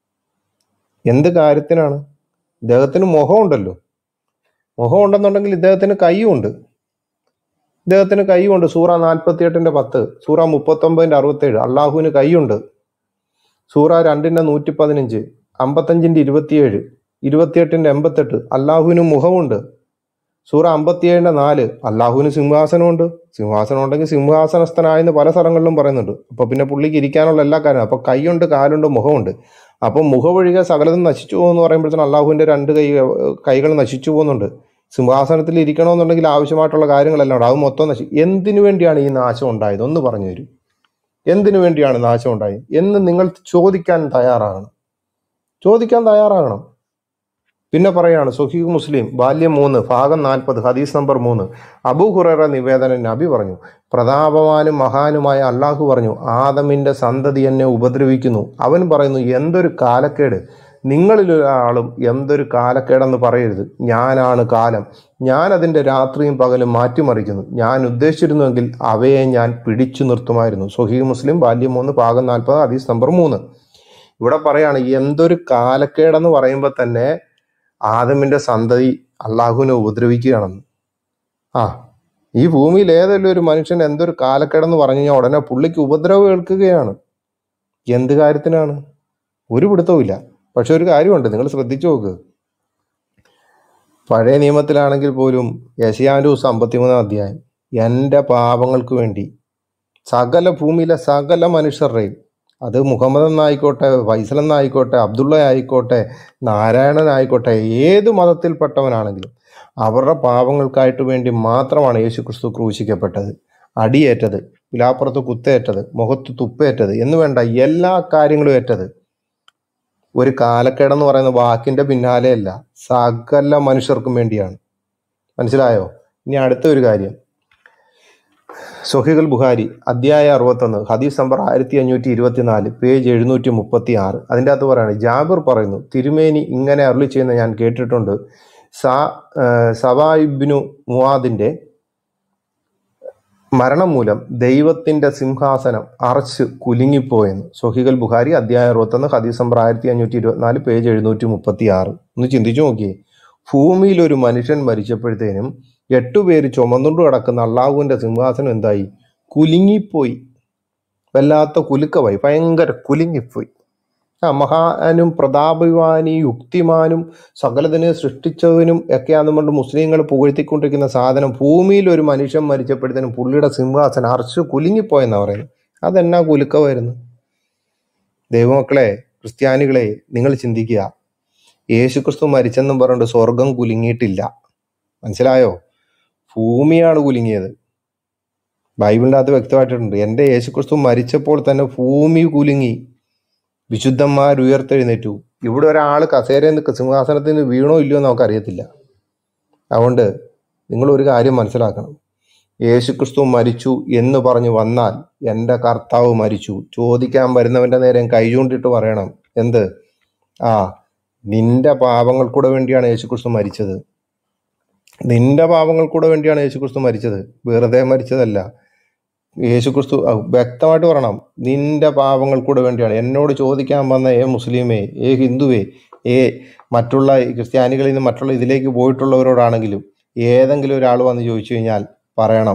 എന്ത് കാര്യത്തിനാണ് ഇദ്ദേഹത്തിന് മുഖമുണ്ടല്ലോ മുഖം ഉണ്ടെന്നുണ്ടെങ്കിൽ ഇദ്ദേഹത്തിന് കൈയുണ്ട് ഇദ്ദേഹത്തിന് കൈയുണ്ട് സൂറ നാൽപ്പത്തിയെട്ടിന്റെ പത്ത് സൂറ മുപ്പത്തൊമ്പതിന്റെ അറുപത്തേഴ് അള്ളാഹുവിന് കൈയുണ്ട് സൂറ രണ്ടിന്റെ നൂറ്റി പതിനഞ്ച് അമ്പത്തഞ്ചിന്റെ ഇരുപത്തിയേഴ് ഇരുപത്തിയെട്ടിന്റെ എൺപത്തെട്ട് അള്ളാഹുവിന് മുഖമുണ്ട് സൂറ അമ്പത്തിയേഴിന്റെ നാല് അള്ളാഹുവിന് സിംഹാസനമുണ്ട് സിംഹാസനം ഉണ്ടെങ്കിൽ സിംഹാസനസ്ഥനായെന്ന് പല സ്ഥലങ്ങളിലും പറയുന്നുണ്ട് അപ്പൊ പിന്നെ പുള്ളിക്ക് ഇരിക്കാനുള്ള എല്ലാ കാര്യവും അപ്പൊ കൈയുണ്ട് കാലുണ്ട് മുഖമുണ്ട് അപ്പൊ മുഖമൊഴികെ സകലതും നശിച്ചു പോകുമെന്ന് പറയുമ്പോഴത്തേനും അള്ളാഹുവിന്റെ രണ്ട് കൈ കൈകൾ നശിച്ചു പോകുന്നുണ്ട് സിംഹാസനത്തിൽ ഇരിക്കണമെന്നുണ്ടെങ്കിൽ ആവശ്യമായിട്ടുള്ള കാര്യങ്ങളെല്ലാം ഉണ്ട് അത് മൊത്തം നശി എന്തിനു വേണ്ടിയാണ് ഈ നാശം ഉണ്ടായത് ഒന്ന് പറഞ്ഞു തരൂ എന്തിനു വേണ്ടിയാണ് നാശം ഉണ്ടായത് എന്ന് നിങ്ങൾ ചോദിക്കാൻ തയ്യാറാകണം ചോദിക്കാൻ തയ്യാറാകണം പിന്നെ പറയാണ് സുഹീഖ് മുസ്ലിം ബാല്യം മൂന്ന് ഭാഗം നാൽപ്പത് ഹദീസ് നമ്പർ മൂന്ന് അബൂ ഹുറൈറ നിവേദനം നബി പറഞ്ഞു പ്രതാപവാനും മഹാനുമായ അള്ളാഹു പറഞ്ഞു ആദമിന്റെ സന്തതി എന്നെ ഉപദ്രവിക്കുന്നു അവൻ പറയുന്നു എന്തൊരു കാലക്കേട് നിങ്ങളിൽ ഒരാളും എന്തൊരു കാലക്കേടെന്ന് പറയരുത് ഞാനാണ് കാലം ഞാൻ അതിൻ്റെ രാത്രിയും പകലും മാറ്റിമറിക്കുന്നു ഞാൻ ഉദ്ദേശിച്ചിരുന്നുവെങ്കിൽ അവയെ ഞാൻ പിടിച്ചു നിർത്തുമായിരുന്നു സുഹീഖ് മുസ്ലിം ബാല്യം മൂന്ന് ഭാഗം നാൽപ്പത് ഹദീസ് നമ്പർ മൂന്ന് ഇവിടെ പറയാണ് എന്തൊരു കാലക്കേടെന്ന് പറയുമ്പോൾ തന്നെ ആദമിന്റെ സന്തതി അള്ളാഹുവിനെ ഉപദ്രവിക്കുകയാണെന്ന് ആ ഈ ഭൂമിയിൽ ഏതെങ്കിലും ഒരു മനുഷ്യൻ എന്തൊരു കാലക്കേടെന്ന് പറഞ്ഞു കഴിഞ്ഞാൽ ഉടനെ പുള്ളിക്ക് ഉപദ്രവം കേൾക്കുകയാണ് എന്ത് കാര്യത്തിനാണ് ഒരു പിടുത്തവുമില്ല പക്ഷെ ഒരു കാര്യമുണ്ട് നിങ്ങൾ ശ്രദ്ധിച്ചു നോക്ക് പഴയ നിയമത്തിലാണെങ്കിൽ പോലും യശയാൻഡൂസ് അമ്പത്തിമൂന്നാം അധ്യായം എൻ്റെ പാപങ്ങൾക്ക് വേണ്ടി സകല ഭൂമിയിലെ സകല മനുഷ്യരുടെയും അത് മുഹമ്മദ് എന്നായിക്കോട്ടെ ഫൈസൽ എന്നായിക്കോട്ടെ അബ്ദുള്ള ആയിക്കോട്ടെ നാരായണൻ ആയിക്കോട്ടെ ഏത് മതത്തിൽപ്പെട്ടവനാണെങ്കിലും അവരുടെ പാപങ്ങൾക്കായിട്ട് വേണ്ടി മാത്രമാണ് യേശു ക്രിസ്തു ക്രൂശിക്കപ്പെട്ടത് അടിയേറ്റത് വിലാപ്പുറത്ത് കുത്തേറ്റത് മുഖത്ത് തുപ്പേറ്റത് എന്ന് വേണ്ട എല്ലാ കാര്യങ്ങളും ഏറ്റത് ഒരു കാലക്കേടെന്ന് പറയുന്ന വാക്കിന്റെ പിന്നാലെയല്ല സകല മനുഷ്യർക്കും വേണ്ടിയാണ് മനസ്സിലായോ ഇനി അടുത്ത ഒരു കാര്യം സൊഹിഖുൽ ബുഹാരി അധ്യായ അറുപത്തൊന്ന് ഹദീസ് നമ്പർ ആയിരത്തി അഞ്ഞൂറ്റി ഇരുപത്തിനാല് പേജ് എഴുന്നൂറ്റി മുപ്പത്തി ആറ് അതിൻ്റെ അകത്ത് പറയാണ് ജാബിർ പറയുന്നു തിരുമേനി ഇങ്ങനെ അരുളി ചെയ്യുന്ന ഞാൻ കേട്ടിട്ടുണ്ട് സാ ഏഹ് സവായിബ്നു മുവാദിന്റെ മരണം മൂലം ദൈവത്തിന്റെ സിംഹാസനം അറച്ച് കുലുങ്ങിപ്പോയെന്ന് സൊഹികൽ ബുഖാരി അധ്യായം അറുപത്തൊന്ന് ഹദീസ് നമ്പർ ആയിരത്തി അഞ്ഞൂറ്റി ഇരുപത്തിനാല് പേജ് എഴുന്നൂറ്റി മുപ്പത്തി ആറ് ഒന്ന് ചിന്തിച്ചു നോക്കിയേ ഭൂമിയിൽ ഒരു മനുഷ്യൻ മരിച്ചപ്പോഴത്തേനും എട്ടുപേര് ചുമന്നുകൊണ്ട് കിടക്കുന്ന അള്ളാഹുവിന്റെ സിംഹാസനം എന്തായി കുലുങ്ങിപ്പോയി വല്ലാത്ത കുലുക്കമായി ഭയങ്കര കുലുങ്ങിപ്പോയി ആ മഹാനും പ്രതാപവാനും യുക്തിമാനും സകലതിനെ സൃഷ്ടിച്ചവനും ഒക്കെയാണെന്ന് കൊണ്ട് മുസ്ലിങ്ങൾ പുകഴ്ത്തിക്കൊണ്ടിരിക്കുന്ന സാധനം ഭൂമിയിൽ ഒരു മനുഷ്യൻ മരിച്ചപ്പോഴത്തേനും പുള്ളിയുടെ സിംഹാസനം അർച്ച് കുലുങ്ങിപ്പോയെന്നാ പറയുന്നത് അതെന്നാ കുലുക്കമായിരുന്നു ദൈവമക്കളെ ക്രിസ്ത്യാനികളെ നിങ്ങൾ ചിന്തിക്കുക യേശുക്രിസ്തു മരിച്ചെന്നും പറഞ്ഞിട്ട് സ്വർഗം കുലുങ്ങിയിട്ടില്ല മനസ്സിലായോ ഭൂമിയാണ് കുലുങ്ങിയത് ബൈബിളിൻ്റെ അകത്ത് വ്യക്തമായിട്ടുണ്ട് എൻ്റെ യേശുക്രിസ്തു മരിച്ചപ്പോൾ തന്നെ ഭൂമി കുലുങ്ങി വിശുദ്ധന്മാർ ഉയർത്തെഴുന്നേറ്റു ഇവിടെ ഒരാൾ കസേരയിൽ നിന്ന് സിംഹാസനത്തിൽ നിന്ന് വീണോ ഇല്ലയോ എന്ന് നമുക്കറിയത്തില്ല അതുകൊണ്ട് നിങ്ങൾ ഒരു കാര്യം മനസ്സിലാക്കണം യേശുക്രിസ്തു മരിച്ചു എന്ന് പറഞ്ഞു വന്നാൽ എൻ്റെ കർത്താവ് മരിച്ചു ചോദിക്കാൻ വരുന്നവൻ്റെ നേരെ കൈ ചൂണ്ടിട്ട് പറയണം എന്ത് ആ നിന്റെ പാപങ്ങൾക്കൂടെ വേണ്ടിയാണ് യേശുക്രിസ്തു മരിച്ചത് നിന്റെ പാപങ്ങൾക്കൂടെ വേണ്ടിയാണ് യേശുക്രിസ്തു മരിച്ചത് വെറുതെ മരിച്ചതല്ല യേശുക്രിസ്തു ആ, വ്യക്തമായിട്ട് പറയണം നിന്റെ പാപങ്ങൾ കൂടെ വേണ്ടിയാണ് എന്നോട് ചോദിക്കാൻ വന്ന ഏ മുസ്ലിമേ ഏ ഹിന്ദുവേ ഏ മറ്റുള്ള ഈ ക്രിസ്ത്യാനികളിൽ നിന്ന് മറ്റുള്ള ഇതിലേക്ക് പോയിട്ടുള്ളവരോടാണെങ്കിലും ഏതെങ്കിലും ഒരാൾ വന്ന് ചോദിച്ചു കഴിഞ്ഞാൽ പറയണം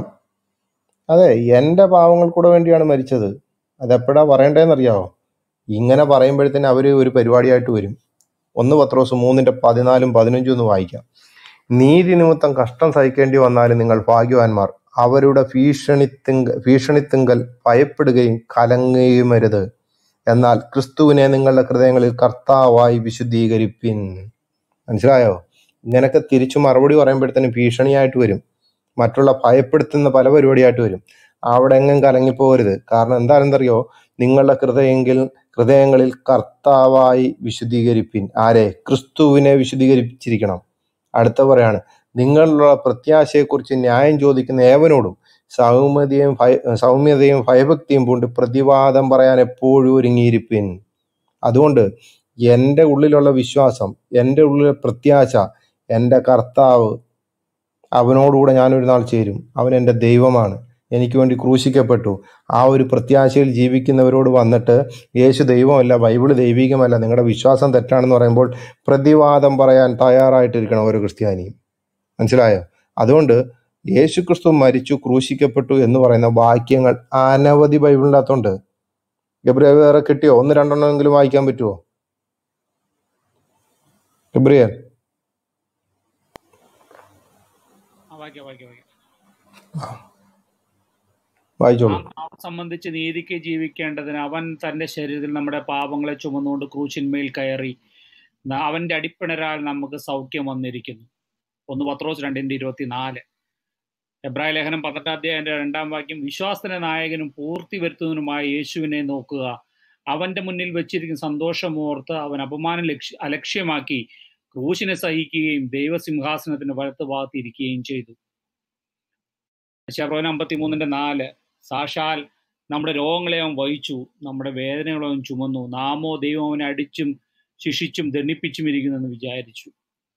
അതെ എൻ്റെ പാവങ്ങൾ കൂടെ വേണ്ടിയാണ് മരിച്ചത് അതെപ്പോഴാ പറയണ്ടേന്നറിയാവോ ഇങ്ങനെ പറയുമ്പോഴത്തേന് അവർ ഒരു പരിപാടിയായിട്ട് വരും ഒന്ന് പത്രോസ് മൂന്നിൻ്റെ പതിനാലും പതിനഞ്ചും ഒന്ന് വായിക്കാം നീതി നിമിത്തം കഷ്ടം സഹിക്കേണ്ടി വന്നാലും നിങ്ങൾ ഭാഗ്യവാന്മാർ അവരുടെ ഭീഷണിത്തിങ്ക ഭീഷണിത്തിങ്കൽ ഭയപ്പെടുകയും കലങ്ങുകയും അരുത് എന്നാൽ ക്രിസ്തുവിനെ നിങ്ങളുടെ ഹൃദയങ്ങളിൽ കർത്താവായി വിശുദ്ധീകരിപ്പിൻ മനസ്സിലായോ ഇങ്ങനൊക്കെ തിരിച്ചു മറുപടി പറയുമ്പോഴത്തേനും ഭീഷണിയായിട്ട് വരും മറ്റുള്ള ഭയപ്പെടുത്തുന്ന പല പരിപാടിയായിട്ട് വരും അവിടെ എങ്ങും കലങ്ങിപ്പോകരുത് കാരണം എന്താണെന്നറിയോ നിങ്ങളുടെ ഹൃദയെങ്കിൽ ഹൃദയങ്ങളിൽ കർത്താവായി വിശുദ്ധീകരിപ്പിൻ ആരെ ക്രിസ്തുവിനെ വിശുദ്ധീകരിച്ചിരിക്കണം അടുത്ത പറയാണ് നിങ്ങളുടെ പ്രത്യാശയെക്കുറിച്ച് ന്യായം ചോദിക്കുന്ന ഏവനോടും സൗമ്യതയും ഭയ സൗമ്യതയും ഭയഭക്തിയും പൂണ്ട് പ്രതിവാദം പറയാൻ എപ്പോഴും ഒരുങ്ങിയിരിപ്പിൻ അതുകൊണ്ട് എൻ്റെ ഉള്ളിലുള്ള വിശ്വാസം എൻ്റെ ഉള്ളിലെ പ്രത്യാശ എൻ്റെ കർത്താവ് അവനോടുകൂടെ ഞാനൊരു നാൾ ചേരും അവൻ എൻ്റെ ദൈവമാണ് എനിക്ക് വേണ്ടി ക്രൂശിക്കപ്പെട്ടു ആ ഒരു പ്രത്യാശയിൽ ജീവിക്കുന്നവരോട് വന്നിട്ട് യേശു ദൈവമല്ല ബൈബിള് ദൈവികമല്ല നിങ്ങളുടെ വിശ്വാസം തെറ്റാണെന്ന് പറയുമ്പോൾ പ്രതിവാദം പറയാൻ തയ്യാറായിട്ടിരിക്കണം ഓരോ ക്രിസ്ത്യാനിയും മനസ്സിലായോ അതുകൊണ്ട് യേശു ക്രിസ്തു മരിച്ചു ക്രൂശിക്കപ്പെട്ടു എന്ന് പറയുന്ന വാക്യങ്ങൾ അനവധി ബൈബിളിനകത്തുണ്ട് ഗബ്രിയൽ വേറെ കിട്ടിയോ ഒന്ന് രണ്ടെണ്ണമെങ്കിലും വായിക്കാൻ പറ്റുമോ ഗബ്രിയൽ ആ, വായിക്കാം വായിക്കാം വായിക്കാം വായിച്ചോളൂ നാം നാം സംബന്ധിച്ച് നീതിക്ക് ജീവിക്കേണ്ടതിന് അവൻ തന്റെ ശരീരത്തിൽ നമ്മുടെ പാപങ്ങളെ ചുമന്നുകൊണ്ട് ക്രൂശിന്മേൽ കയറി ന- അവന്റെ അടിപ്പിണരാൽ നമുക്ക് സൗഖ്യം വന്നിരിക്കുന്നു ഒന്ന് പത്രോസ് രണ്ടിന്റെ ഇരുപത്തിനാല് എബ്രായ ലേഖനം പന്ത്രണ്ടാം അധ്യായന്റെ രണ്ടാം വാക്യം വിശ്വാസത്തിന്റെ നായകനും പൂർത്തി വരുത്തുന്നതിനുമായ യേശുവിനെ നോക്കുക അവന്റെ മുന്നിൽ വെച്ചിരിക്കുന്ന സന്തോഷമോർത്ത് അവൻ അപമാനം ലക്ഷ്യ അലക്ഷ്യമാക്കി ക്രൂശിനെ സഹിക്കുകയും ദൈവസിംഹാസനത്തിന്റെ വലത്ത് ഭാഗത്തിരിക്കുകയും ചെയ്തു ശബ്രോൻ അമ്പത്തിമൂന്നിന്റെ നാല് സാക്ഷാൽ നമ്മുടെ രോഗങ്ങളെ അവൻ വഹിച്ചു നമ്മുടെ വേദനകളെ അവൻ ചുമന്നു നാമോ ദൈവം അവനെ അടിച്ചും ശിക്ഷിച്ചും ദണ്ഡിപ്പിച്ചും ഇരിക്കുന്നെന്ന് വിചാരിച്ചു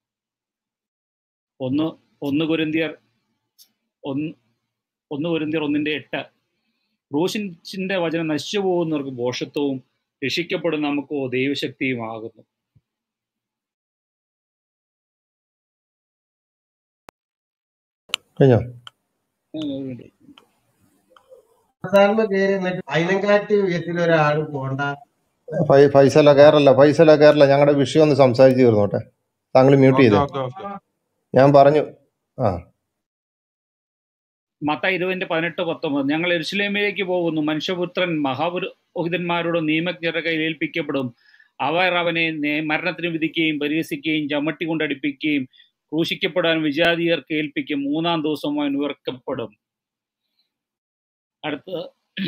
ഒന്ന് ഒന്ന് കുരുന്തിയർ ഒന്ന് ഒന്ന് കുരുന്തിയർ ഒന്നിന്റെ എട്ട് ക്രൂശിന്റെ വചനം നശിച്ചു പോകുന്നവർക്ക് ബോഷത്വവും രക്ഷിക്കപ്പെടുന്ന നമുക്കോ ദൈവശക്തിയുമാകുന്നു കഴിഞ്ഞോ സാറിന് കയറി എന്നിട്ട് അതിനെക്കാട്ടി ഉയരത്തിൽ ഒരാൾ പോണ്ട ഫൈ- ഫൈസല കയറല്ല ഫൈസല കയറല്ല ഞങ്ങളുടെ വിഷയം ഒന്ന് സംസാരിച്ച് തീർന്നോട്ടെ താങ്കൾ മ്യൂട്ട് ഓക്കെ ചെയ്തേ ഓക്കെ ഓക്കെ ഞാൻ പറഞ്ഞു ആ മത്ത ഇരുപതിന്റെ പതിനെട്ട് പത്തൊമ്പത് ഞങ്ങൾ എരുസലേമിലേക്ക് പോകുന്നു മനുഷ്യപുത്രൻ മഹാപുരോഹിതന്മാരോട് നിയമജ്ഞരുടെ കയ്യിൽ ഏൽപ്പിക്കപ്പെടും അവർ അവനെ നേ- മരണത്തിന് വിധിക്കുകയും പരിഹസിക്കുകയും ചമ്മട്ടി കൊണ്ടടിപ്പിക്കുകയും ക്രൂശിക്കപ്പെടാൻ വിജാതീയർക്ക് ഏൽപ്പിക്കും മൂന്നാം ദിവസം അവൻ ഉയർക്കപ്പെടും അടുത്ത്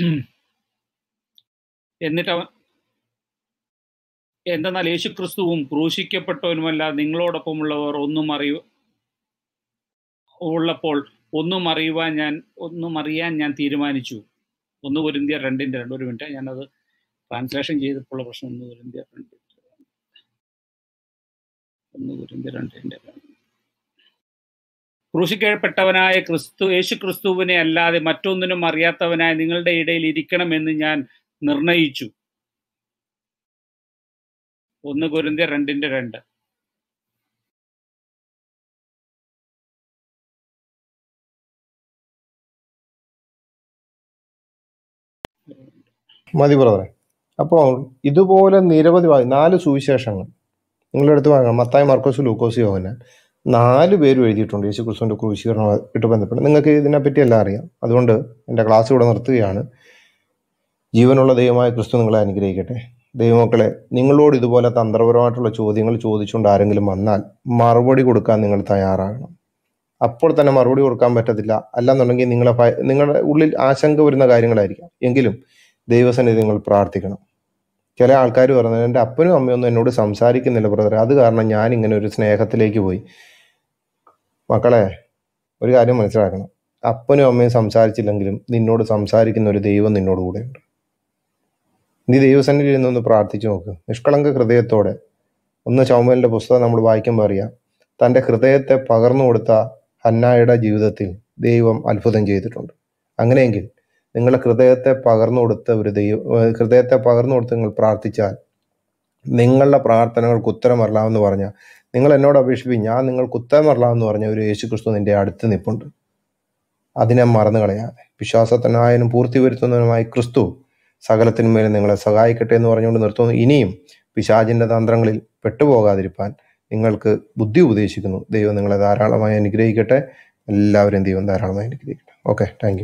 എന്നിട്ട് അവൻ എന്തെന്നാൽ യേശുക്രിസ്തുവും ക്രൂശിക്കപ്പെട്ടവനുമല്ല നിങ്ങളോടൊപ്പമുള്ളവർ ഒന്നും അറിയൂ ഉള്ളപ്പോൾ ഒന്നും അറിയുവാൻ ഞാൻ ഒന്നും അറിയാൻ ഞാൻ തീരുമാനിച്ചു ഒന്ന് പൊരുന്തിയ രണ്ടിന്റെ രണ്ട് ഒരു മിനിറ്റ് ഞാനത് ട്രാൻസ്ലേഷൻ ചെയ്തപ്പോൾ പ്രശ്നം ഒന്ന് പൊരുന്തിയ രണ്ട് ഒന്ന് പൊരുന്തിയ രണ്ടിന്റെ രണ്ട് ക്രൂശിക്കപ്പെട്ടവനായ ക്രിസ്തു യേശു ക്രിസ്തുവിനെ അല്ലാതെ മറ്റൊന്നിനും അറിയാത്തവനായ നിങ്ങളുടെ ഇടയിൽ ഇരിക്കണമെന്ന് ഞാൻ നിർണയിച്ചു ഒന്ന് കുരുന്തിയ രണ്ടിന്റെ രണ്ട് മതി ബ്രദറെ അപ്പോൾ ഇതുപോലെ നിരവധി വാ- നാല് സുവിശേഷങ്ങൾ നിങ്ങളെടുത്ത് വാങ്ങാം മത്തായി മാർക്കോസ് ലൂക്കോസ് യോഹന്നാൻ നാല് പേരും എഴുതിയിട്ടുണ്ട് യേശു ക്രിസ്തുവിന്റെ ക്രൂശീകരണമായിട്ട് ബന്ധപ്പെട്ട് നിങ്ങൾക്ക് ഇതിനെപ്പറ്റി എല്ലാം അറിയാം അതുകൊണ്ട് എൻ്റെ ക്ലാസ് ഇവിടെ നിർത്തുകയാണ് ജീവനുള്ള ദൈവമായ ക്രിസ്തു നിങ്ങളെ അനുഗ്രഹിക്കട്ടെ ദൈവമക്കളെ നിങ്ങളോട് ഇതുപോലെ തന്ത്രപരമായിട്ടുള്ള ചോദ്യങ്ങൾ ചോദിച്ചുകൊണ്ട് ആരെങ്കിലും വന്നാൽ മറുപടി കൊടുക്കാൻ നിങ്ങൾ തയ്യാറാകണം അപ്പോൾ തന്നെ മറുപടി കൊടുക്കാൻ പറ്റത്തില്ല അല്ലെന്നുണ്ടെങ്കിൽ നിങ്ങളെ ഭയ- നിങ്ങളുടെ ഉള്ളിൽ ആശങ്ക വരുന്ന കാര്യങ്ങളായിരിക്കാം എങ്കിലും ദൈവസന്നിധി നിങ്ങൾ പ്രാർത്ഥിക്കണം ചില ആൾക്കാർ പറഞ്ഞത് എൻ്റെ അപ്പനും അമ്മയൊന്നും എന്നോട് സംസാരിക്കുന്നില്ല ബ്രദറെ അത് കാരണം ഞാൻ ഇങ്ങനെ ഒരു സ്നേഹത്തിലേക്ക് പോയി മക്കളെ ഒരു കാര്യം മനസ്സിലാക്കണം അപ്പനും അമ്മയും സംസാരിച്ചില്ലെങ്കിലും നിന്നോട് സംസാരിക്കുന്ന ഒരു ദൈവം നിന്നോട് കൂടെയുണ്ട് നീ ദൈവസന്നിധിയിൽ നിന്നൊന്ന് പ്രാർത്ഥിച്ചു നോക്ക് നിഷ്കളങ്ക ഹൃദയത്തോടെ ഒന്ന് ചൗമലിന്റെ പുസ്തകം നമ്മൾ വായിക്കുമ്പോൾ അറിയാം തൻ്റെ ഹൃദയത്തെ പകർന്നു കൊടുത്ത ഹന്നായുടെ ജീവിതത്തിൽ ദൈവം അത്ഭുതം ചെയ്തിട്ടുണ്ട് അങ്ങനെയെങ്കിൽ നിങ്ങളുടെ ഹൃദയത്തെ പകർന്നു കൊടുത്ത ഒരു ദൈവം ഏഹ് ഹൃദയത്തെ പകർന്നു കൊടുത്ത് നിങ്ങൾ പ്രാർത്ഥിച്ചാൽ നിങ്ങളുടെ പ്രാർത്ഥനകൾക്ക് ഉത്തരമറിയാമെന്ന് പറഞ്ഞാൽ നിങ്ങൾ എന്നോട് അപേക്ഷിപ്പിക്കും ഞാൻ നിങ്ങൾക്ക് ഉത്തരമറിയാമെന്ന് പറഞ്ഞ ഒരു യേശു ക്രിസ്തു നിന്റെ അടുത്ത് നിൽപ്പുണ്ട് അതിനെ മറന്നു കളയാതെ വിശ്വാസത്തിനായനും പൂർത്തി വരുത്തുന്നതിനുമായി ക്രിസ്തു സകലത്തിന്മേലും നിങ്ങളെ സഹായിക്കട്ടെ എന്ന് പറഞ്ഞുകൊണ്ട് നിർത്തുന്നു ഇനിയും പിശാചിന്റെ തന്ത്രങ്ങളിൽ പെട്ടുപോകാതിരിക്കാൻ നിങ്ങൾക്ക് ബുദ്ധി ഉപദേശിക്കുന്നു ദൈവം നിങ്ങളെ ധാരാളമായി അനുഗ്രഹിക്കട്ടെ എല്ലാവരെയും ദൈവം ധാരാളമായി അനുഗ്രഹിക്കട്ടെ ഓക്കെ താങ്ക് യു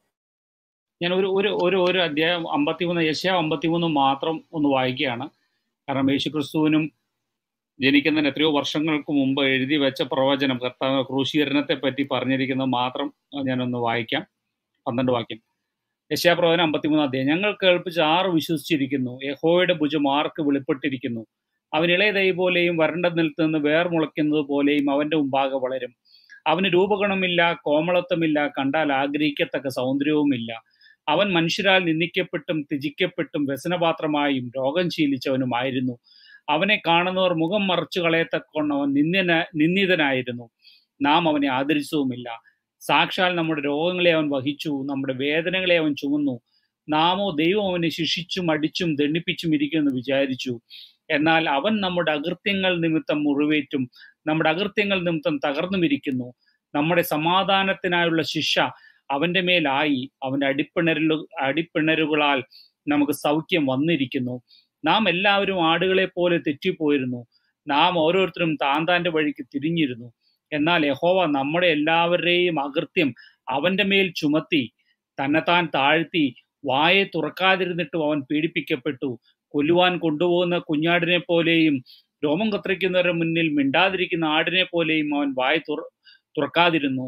ഞാൻ ഒരു ഒരു ഒരു ഒരു അധ്യായം അമ്പത്തിമൂന്ന് യശയ അമ്പത്തിമൂന്ന് മാത്രം ഒന്ന് വായിക്കുകയാണ് കാരണം യേശു ക്രിസ്തുവിനും ജനിക്കുന്നതിന് എത്രയോ വർഷങ്ങൾക്ക് മുമ്പ് എഴുതി വെച്ച പ്രവചനം കർത്താവ് ക്രൂശീകരണത്തെ പറ്റി പറഞ്ഞിരിക്കുന്നത് മാത്രം ഞാനൊന്ന് വായിക്കാം പന്ത്രണ്ട് വാക്യം യശയാപ്രവചനം അമ്പത്തിമൂന്ന് അധ്യായം ഞങ്ങൾ കേൾപ്പിച്ച് ആറ് വിശ്വസിച്ചിരിക്കുന്നു യഹോയുടെ ഭുജം ആർക്ക് വെളിപ്പെട്ടിരിക്കുന്നു അവൻ ഇളയ തൈ പോലെയും വരണ്ട നിലത്ത് നിന്ന് വേർ മുളയ്ക്കുന്നത് പോലെയും അവന്റെ മുമ്പാകെ വളരും അവന് രൂപഗുണമില്ല കോമളത്വമില്ല കണ്ടാൽ ആഗ്രഹിക്കത്തക്ക സൗന്ദര്യവുമില്ല അവൻ മനുഷ്യരാൽ നിന്ദിക്കപ്പെട്ടും ത്യജിക്കപ്പെട്ടും വ്യസനപാത്രമായും രോഗം ശീലിച്ചവനുമായിരുന്നു അവനെ കാണുന്നവർ മുഖം മറച്ചു കളയത്തക്കവണ്ണം അവൻ നിന്ദന നിന്ദിതനായിരുന്നു നാം അവനെ ആദരിച്ചതുമില്ല സാക്ഷാൽ നമ്മുടെ രോഗങ്ങളെ അവൻ വഹിച്ചു നമ്മുടെ വേദനകളെ അവൻ ചുമന്നു നാമോ ദൈവം അവനെ ശിക്ഷിച്ചും അടിച്ചും ദണ്ഡിപ്പിച്ചും ഇരിക്കുമെന്ന് വിചാരിച്ചു എന്നാൽ അവൻ നമ്മുടെ അകൃത്യങ്ങൾ നിമിത്തം മുറിവേറ്റും നമ്മുടെ അകൃത്യങ്ങൾ നിമിത്തം തകർന്നുമിരിക്കുന്നു നമ്മുടെ സമാധാനത്തിനായുള്ള ശിക്ഷ അവന്റെ മേലായി അവന്റെ അടിപ്പിണരലു അടിപ്പിണരുകളാൽ നമുക്ക് സൗഖ്യം വന്നിരിക്കുന്നു നാം എല്ലാവരും ആടുകളെ പോലെ തെറ്റിപ്പോയിരുന്നു നാം ഓരോരുത്തരും താൻ താന്റെ വഴിക്ക് തിരിഞ്ഞിരുന്നു എന്നാൽ യഹോവ നമ്മുടെ എല്ലാവരുടെയും അകൃത്യം അവന്റെ മേൽ ചുമത്തി തന്നെത്താൻ താഴ്ത്തി വായെ തുറക്കാതിരുന്നിട്ടും അവൻ പീഡിപ്പിക്കപ്പെട്ടു കൊല്ലുവാൻ കൊണ്ടുപോകുന്ന കുഞ്ഞാടിനെ പോലെയും രോമം കത്തിരിക്കുന്നവരുടെ മുന്നിൽ മിണ്ടാതിരിക്കുന്ന ആടിനെ പോലെയും അവൻ വായ തുറ തുറക്കാതിരുന്നു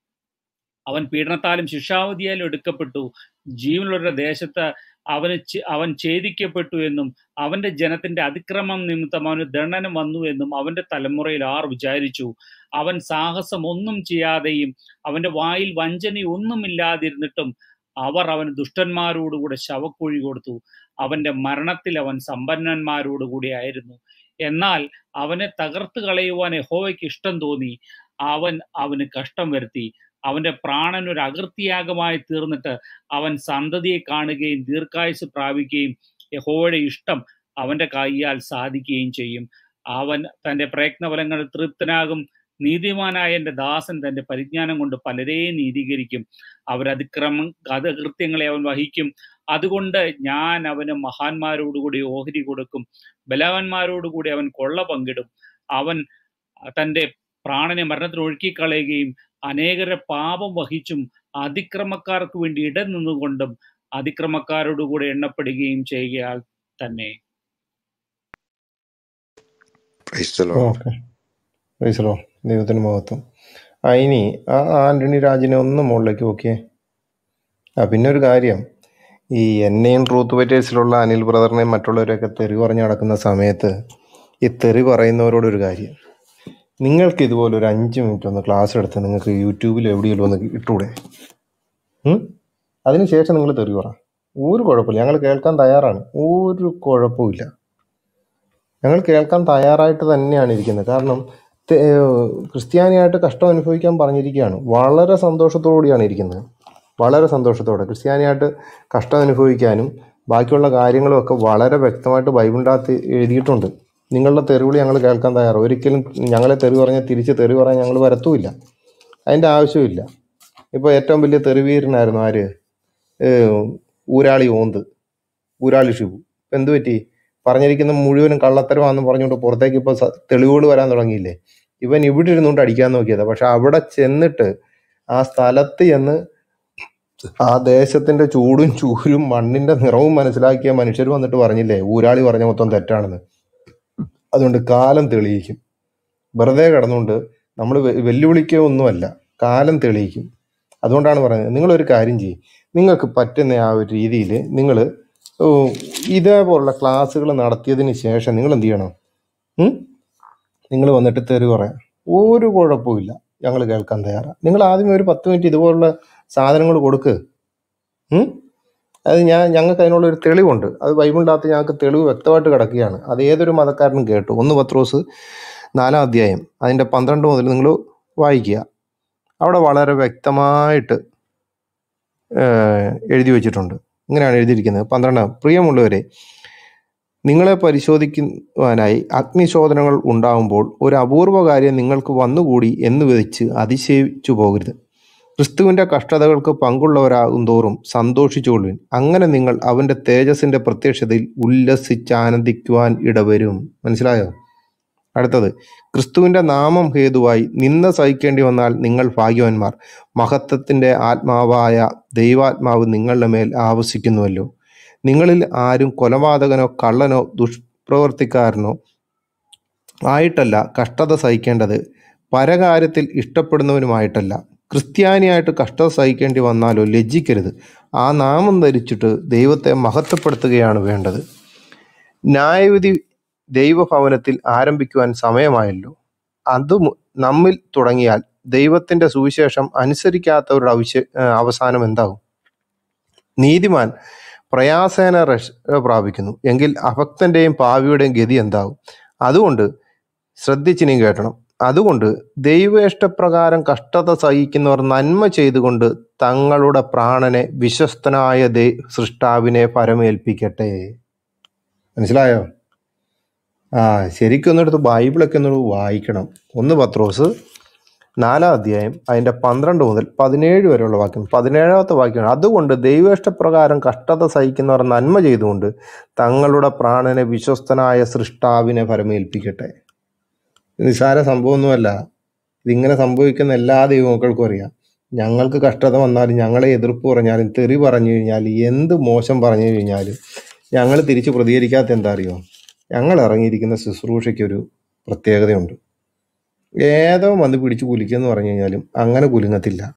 അവൻ പീഡനത്താലും ശിക്ഷാവധിയാലും എടുക്കപ്പെട്ടു ജീവനുള്ളവരുടെ ദേശത്ത് അവന് ചെ- അവൻ ഛേദിക്കപ്പെട്ടു എന്നും അവന്റെ ജനത്തിന്റെ അതിക്രമം നിമിത്തം അവന് ദണ്ഡനം വന്നു എന്നും അവന്റെ തലമുറയിൽ ആർ വിചാരിച്ചു അവൻ സാഹസം ഒന്നും ചെയ്യാതെയും അവന്റെ വായിൽ വഞ്ചന ഒന്നുമില്ലാതിരുന്നിട്ടും അവർ അവന് ദുഷ്ടന്മാരോടുകൂടെ ശവക്കുഴി കൊടുത്തു അവന്റെ മരണത്തിൽ അവൻ സമ്പന്നന്മാരോടുകൂടി ആയിരുന്നു എന്നാൽ അവനെ തകർത്ത് കളയുവാൻ യഹോവയ്ക്ക് ഇഷ്ടം തോന്നി അവൻ അവന് കഷ്ടം വരുത്തി അവന്റെ പ്രാണൻ ഒരു അകൃത്യാഗമായി തീർന്നിട്ട് അവൻ സന്തതിയെ കാണുകയും ദീർഘായുസ് പ്രാപിക്കുകയും യഹോവയുടെ ഇഷ്ടം അവന്റെ കൈയാൽ സാധിക്കുകയും ചെയ്യും അവൻ തന്റെ പ്രയത്നഫലങ്ങൾ തൃപ്തനാകും നീതിമാനായ എൻ്റെ ദാസൻ തന്റെ പരിജ്ഞാനം കൊണ്ട് പലരെയും നീതീകരിക്കും അവരതിക്രമം അകൃത്യങ്ങളെ അവൻ വഹിക്കും അതുകൊണ്ട് ഞാൻ അവന് മഹാന്മാരോടുകൂടി ഓഹരി കൊടുക്കും ബലവാന്മാരോടുകൂടി അവൻ കൊള്ള പങ്കിടും അവൻ തന്റെ പ്രാണനെ മരണത്തിന് ഒഴുക്കിക്കളയുകയും അനേകരെ പാപം വഹിച്ചും അതിക്രമക്കാർക്ക് വേണ്ടി ഇടം നിന്നുകൊണ്ടും അതിക്രമക്കാരോടുകൂടെ എണ്ണപ്പെടുകയും ചെയ്യുകയാൽ തന്നെ Praise the Lord. ഓക്കെ പ്രൈസലോ ദൈവത്തിന് മഹത്വം ആ ഇനി ആ ആന്റണി രാജിനെ ഒന്ന് മുകളിലേക്ക് നോക്കിയേ ആ പിന്നെ ഒരു കാര്യം ഈ എന്നെയും ട്രൂത്ത് വെറ്റേഴ്സിലുള്ള അനിൽ ബ്രദറിനെയും മറ്റുള്ളവരെയൊക്കെ തെറി പറഞ്ഞ് നടക്കുന്ന സമയത്ത് ഈ തെറി പറയുന്നവരോട് ഒരു കാര്യം നിങ്ങൾക്ക് ഇതുപോലെ ഒരു അഞ്ച് മിനിറ്റ് ഒന്ന് ക്ലാസ് എടുത്ത് നിങ്ങൾക്ക് യൂട്യൂബിൽ എവിടെയെങ്കിലും ഒന്ന് ഇട്ടൂടെ ഉം? അതിനുശേഷം നിങ്ങൾ തെറി പറ ഒരു കുഴപ്പമില്ല ഞങ്ങൾ കേൾക്കാൻ തയ്യാറാണ് ഒരു കുഴപ്പമില്ല ഞങ്ങൾ കേൾക്കാൻ തയ്യാറായിട്ട് തന്നെയാണ് ഇരിക്കുന്നത് കാരണം തെ- ക്രിസ്ത്യാനിയായിട്ട് കഷ്ടം അനുഭവിക്കാൻ പറഞ്ഞിരിക്കുകയാണ് വളരെ സന്തോഷത്തോടുകൂടിയാണ് ഇരിക്കുന്നത് വളരെ സന്തോഷത്തോടെ ക്രിസ്ത്യാനിയായിട്ട് കഷ്ടം അനുഭവിക്കാനും ബാക്കിയുള്ള കാര്യങ്ങളും ഒക്കെ വളരെ വ്യക്തമായിട്ട് ബൈബിളിൻ്റെ അകത്ത് എഴുതിയിട്ടുണ്ട് നിങ്ങളുടെ തെറിവിളി ഞങ്ങൾ കേൾക്കാൻ തയ്യാറ് ഒരിക്കലും ഞങ്ങളെ തെറി പറഞ്ഞാൽ തിരിച്ച് തെറി പറയാൻ ഞങ്ങൾ വരത്തുമില്ല അതിൻ്റെ ആവശ്യമില്ല ഇപ്പോൾ ഏറ്റവും വലിയ തെറിവീരനായിരുന്നു ആര് ഏഹ് ഊരാളി ഓന്ത് ഊരാളി ഷിബു ഇപ്പം എന്ത് പറ്റി പറഞ്ഞിരിക്കുന്ന മുഴുവനും കള്ളത്തരമാണെന്ന് പറഞ്ഞുകൊണ്ട് പുറത്തേക്ക് ഇപ്പോൾ തെളിവുകൾ വരാൻ തുടങ്ങിയില്ലേ ഇവൻ ഇവിടെ ഇരുന്നുകൊണ്ട് അടിക്കാൻ നോക്കിയതാ പക്ഷെ അവിടെ ചെന്നിട്ട് ആ സ്ഥലത്ത് ചെന്ന് ആ ദേശത്തിന്റെ ചൂടും ചൂരും മണ്ണിന്റെ നിറവും മനസ്സിലാക്കിയ മനുഷ്യർ വന്നിട്ട് പറഞ്ഞില്ലേ ഊരാളി പറഞ്ഞ മൊത്തം തെറ്റാണെന്ന് അതുകൊണ്ട് കാലം തെളിയിക്കും വെറുതെ കിടന്നുകൊണ്ട് നമ്മൾ വെല്ലുവിളിക്കുക ഒന്നുമല്ല കാലം തെളിയിക്കും അതുകൊണ്ടാണ് പറയുന്നത് നിങ്ങളൊരു കാര്യം ചെയ്യും നിങ്ങൾക്ക് പറ്റുന്ന ആ ഒരു രീതിയിൽ നിങ്ങൾ ഇതേപോലുള്ള ക്ലാസ്സുകൾ നടത്തിയതിന് ശേഷം നിങ്ങൾ എന്ത് ചെയ്യണം നിങ്ങൾ വന്നിട്ട് തെറി പറയാം ഒരു കുഴപ്പമില്ല ഞങ്ങൾ കേൾക്കാൻ തയ്യാറാണ് നിങ്ങൾ ആദ്യം ഒരു പത്ത് മിനിറ്റ് ഇതുപോലുള്ള സാധനങ്ങൾ കൊടുക്ക് ഉം? അത് ഞാൻ ഞങ്ങൾക്ക് അതിനുള്ള ഒരു തെളിവുണ്ട് അത് ബൈബിളിൻ്റെ അകത്ത് ഞങ്ങൾക്ക് തെളിവ് വ്യക്തമായിട്ട് കിടക്കുകയാണ് അത് ഏതൊരു മതക്കാരനും കേട്ടു ഒന്ന് പത്രോസ് നാലാം അധ്യായം അതിൻ്റെ പന്ത്രണ്ട് മുതൽ നിങ്ങൾ വായിക്കുക അവിടെ വളരെ വ്യക്തമായിട്ട് ഏഹ്, എഴുതി വെച്ചിട്ടുണ്ട് ഇങ്ങനെയാണ് എഴുതിയിരിക്കുന്നത് പന്ത്രണ്ടാം പ്രിയമുള്ളവരെ നിങ്ങളെ പരിശോധിക്കുവാനായി അഗ്നിശോധനകൾ ഉണ്ടാകുമ്പോൾ ഒരു അപൂർവ കാര്യം നിങ്ങൾക്ക് വന്നുകൂടി എന്ന് വെച്ച് അതിശയിച്ചു പോകരുത് ക്രിസ്തുവിന്റെ കഷ്ടതകൾക്ക് പങ്കുള്ളവരാകും തോറും സന്തോഷിച്ചുകൊള്ളുവിൻ അങ്ങനെ നിങ്ങൾ അവന്റെ തേജസ്സിന്റെ പ്രത്യക്ഷതയിൽ ഉല്ലസിച്ചാനന്ദിക്കുവാൻ ഇടവരും മനസ്സിലായോ അടുത്തത് ക്രിസ്തുവിന്റെ നാമം ഹേതുവായി നിന്ന സഹിക്കേണ്ടി വന്നാൽ നിങ്ങൾ ഭാഗ്യവാന്മാർ മഹത്വത്തിന്റെ ആത്മാവായ ദൈവാത്മാവ് നിങ്ങളുടെ മേൽ ആവസിക്കുന്നുവല്ലോ നിങ്ങളിൽ ആരും കൊലപാതകനോ കള്ളനോ ദുഷ്പ്രവർത്തിക്കാരനോ ആയിട്ടല്ല കഷ്ടത സഹിക്കേണ്ടത് പരകാര്യത്തിൽ ഇഷ്ടപ്പെടുന്നവനുമായിട്ടല്ല ക്രിസ്ത്യാനിയായിട്ട് കഷ്ടത സഹിക്കേണ്ടി വന്നാലോ ലജ്ജിക്കരുത് ആ നാമം ധരിച്ചിട്ട് ദൈവത്തെ മഹത്വപ്പെടുത്തുകയാണ് വേണ്ടത് ന്യായവിധി ദൈവഭവനത്തിൽ ആരംഭിക്കുവാൻ സമയമായല്ലോ അത് മു- നമ്മിൽ തുടങ്ങിയാൽ ദൈവത്തിന്റെ സുവിശേഷം അനുസരിക്കാത്തവരുടെ അവിശ്യ ഏഹ് അവസാനം എന്താകും നീതിമാൻ പ്രയാസേന രക്ഷ പ്രാപിക്കുന്നു എങ്കിൽ അഭക്തന്റെയും പാവിയുടെയും ഗതി എന്താകും അതുകൊണ്ട് ശ്രദ്ധിച്ചിനി കേട്ടണം അതുകൊണ്ട് ദൈവേഷ്ടപ്രകാരം കഷ്ടത സഹിക്കുന്നവർ നന്മ ചെയ്തുകൊണ്ട് തങ്ങളുടെ പ്രാണനെ വിശ്വസ്തനായ ദൈ സൃഷ്ടാവിനെ പരമേൽപ്പിക്കട്ടെ മനസ്സിലായോ ആ ശരിക്കും ഒന്നെടുത്ത് ബൈബിളൊക്കെ ഒന്ന് വായിക്കണം ഒന്ന് പത്രോസ് നാലാം അധ്യായം അതിൻ്റെ പന്ത്രണ്ട് മുതൽ പതിനേഴ് വരെയുള്ള വാക്യം പതിനേഴാമത്തെ വാക്യമാണ് അതുകൊണ്ട് ദൈവേഷ്ടപ്രകാരം കഷ്ടത സഹിക്കുന്നവർ നന്മ ചെയ്തുകൊണ്ട് തങ്ങളുടെ പ്രാണനെ വിശ്വസ്തനായ സൃഷ്ടാവിനെ പരമേൽപ്പിക്കട്ടെ ഇത് നിസ്സാര സംഭവമൊന്നുമല്ല ഇതിങ്ങനെ സംഭവിക്കുന്ന എല്ലാ ദൈവമക്കൾക്കും അറിയാം ഞങ്ങൾക്ക് കഷ്ടത വന്നാലും ഞങ്ങളെ എതിർപ്പ് പറഞ്ഞാലും തെറി പറഞ്ഞു കഴിഞ്ഞാൽ എന്ത് മോശം പറഞ്ഞു കഴിഞ്ഞാലും ഞങ്ങൾ തിരിച്ച് പ്രതികരിക്കാത്ത എന്താ അറിയോ ഞങ്ങൾ ഇറങ്ങിയിരിക്കുന്ന ശുശ്രൂഷയ്ക്ക് ഒരു പ്രത്യേകതയുണ്ട് ഏതോ വന്ന് പിടിച്ച് കുലിക്കുമെന്ന് പറഞ്ഞു കഴിഞ്ഞാലും അങ്ങനെ കുലുങ്ങത്തില്ല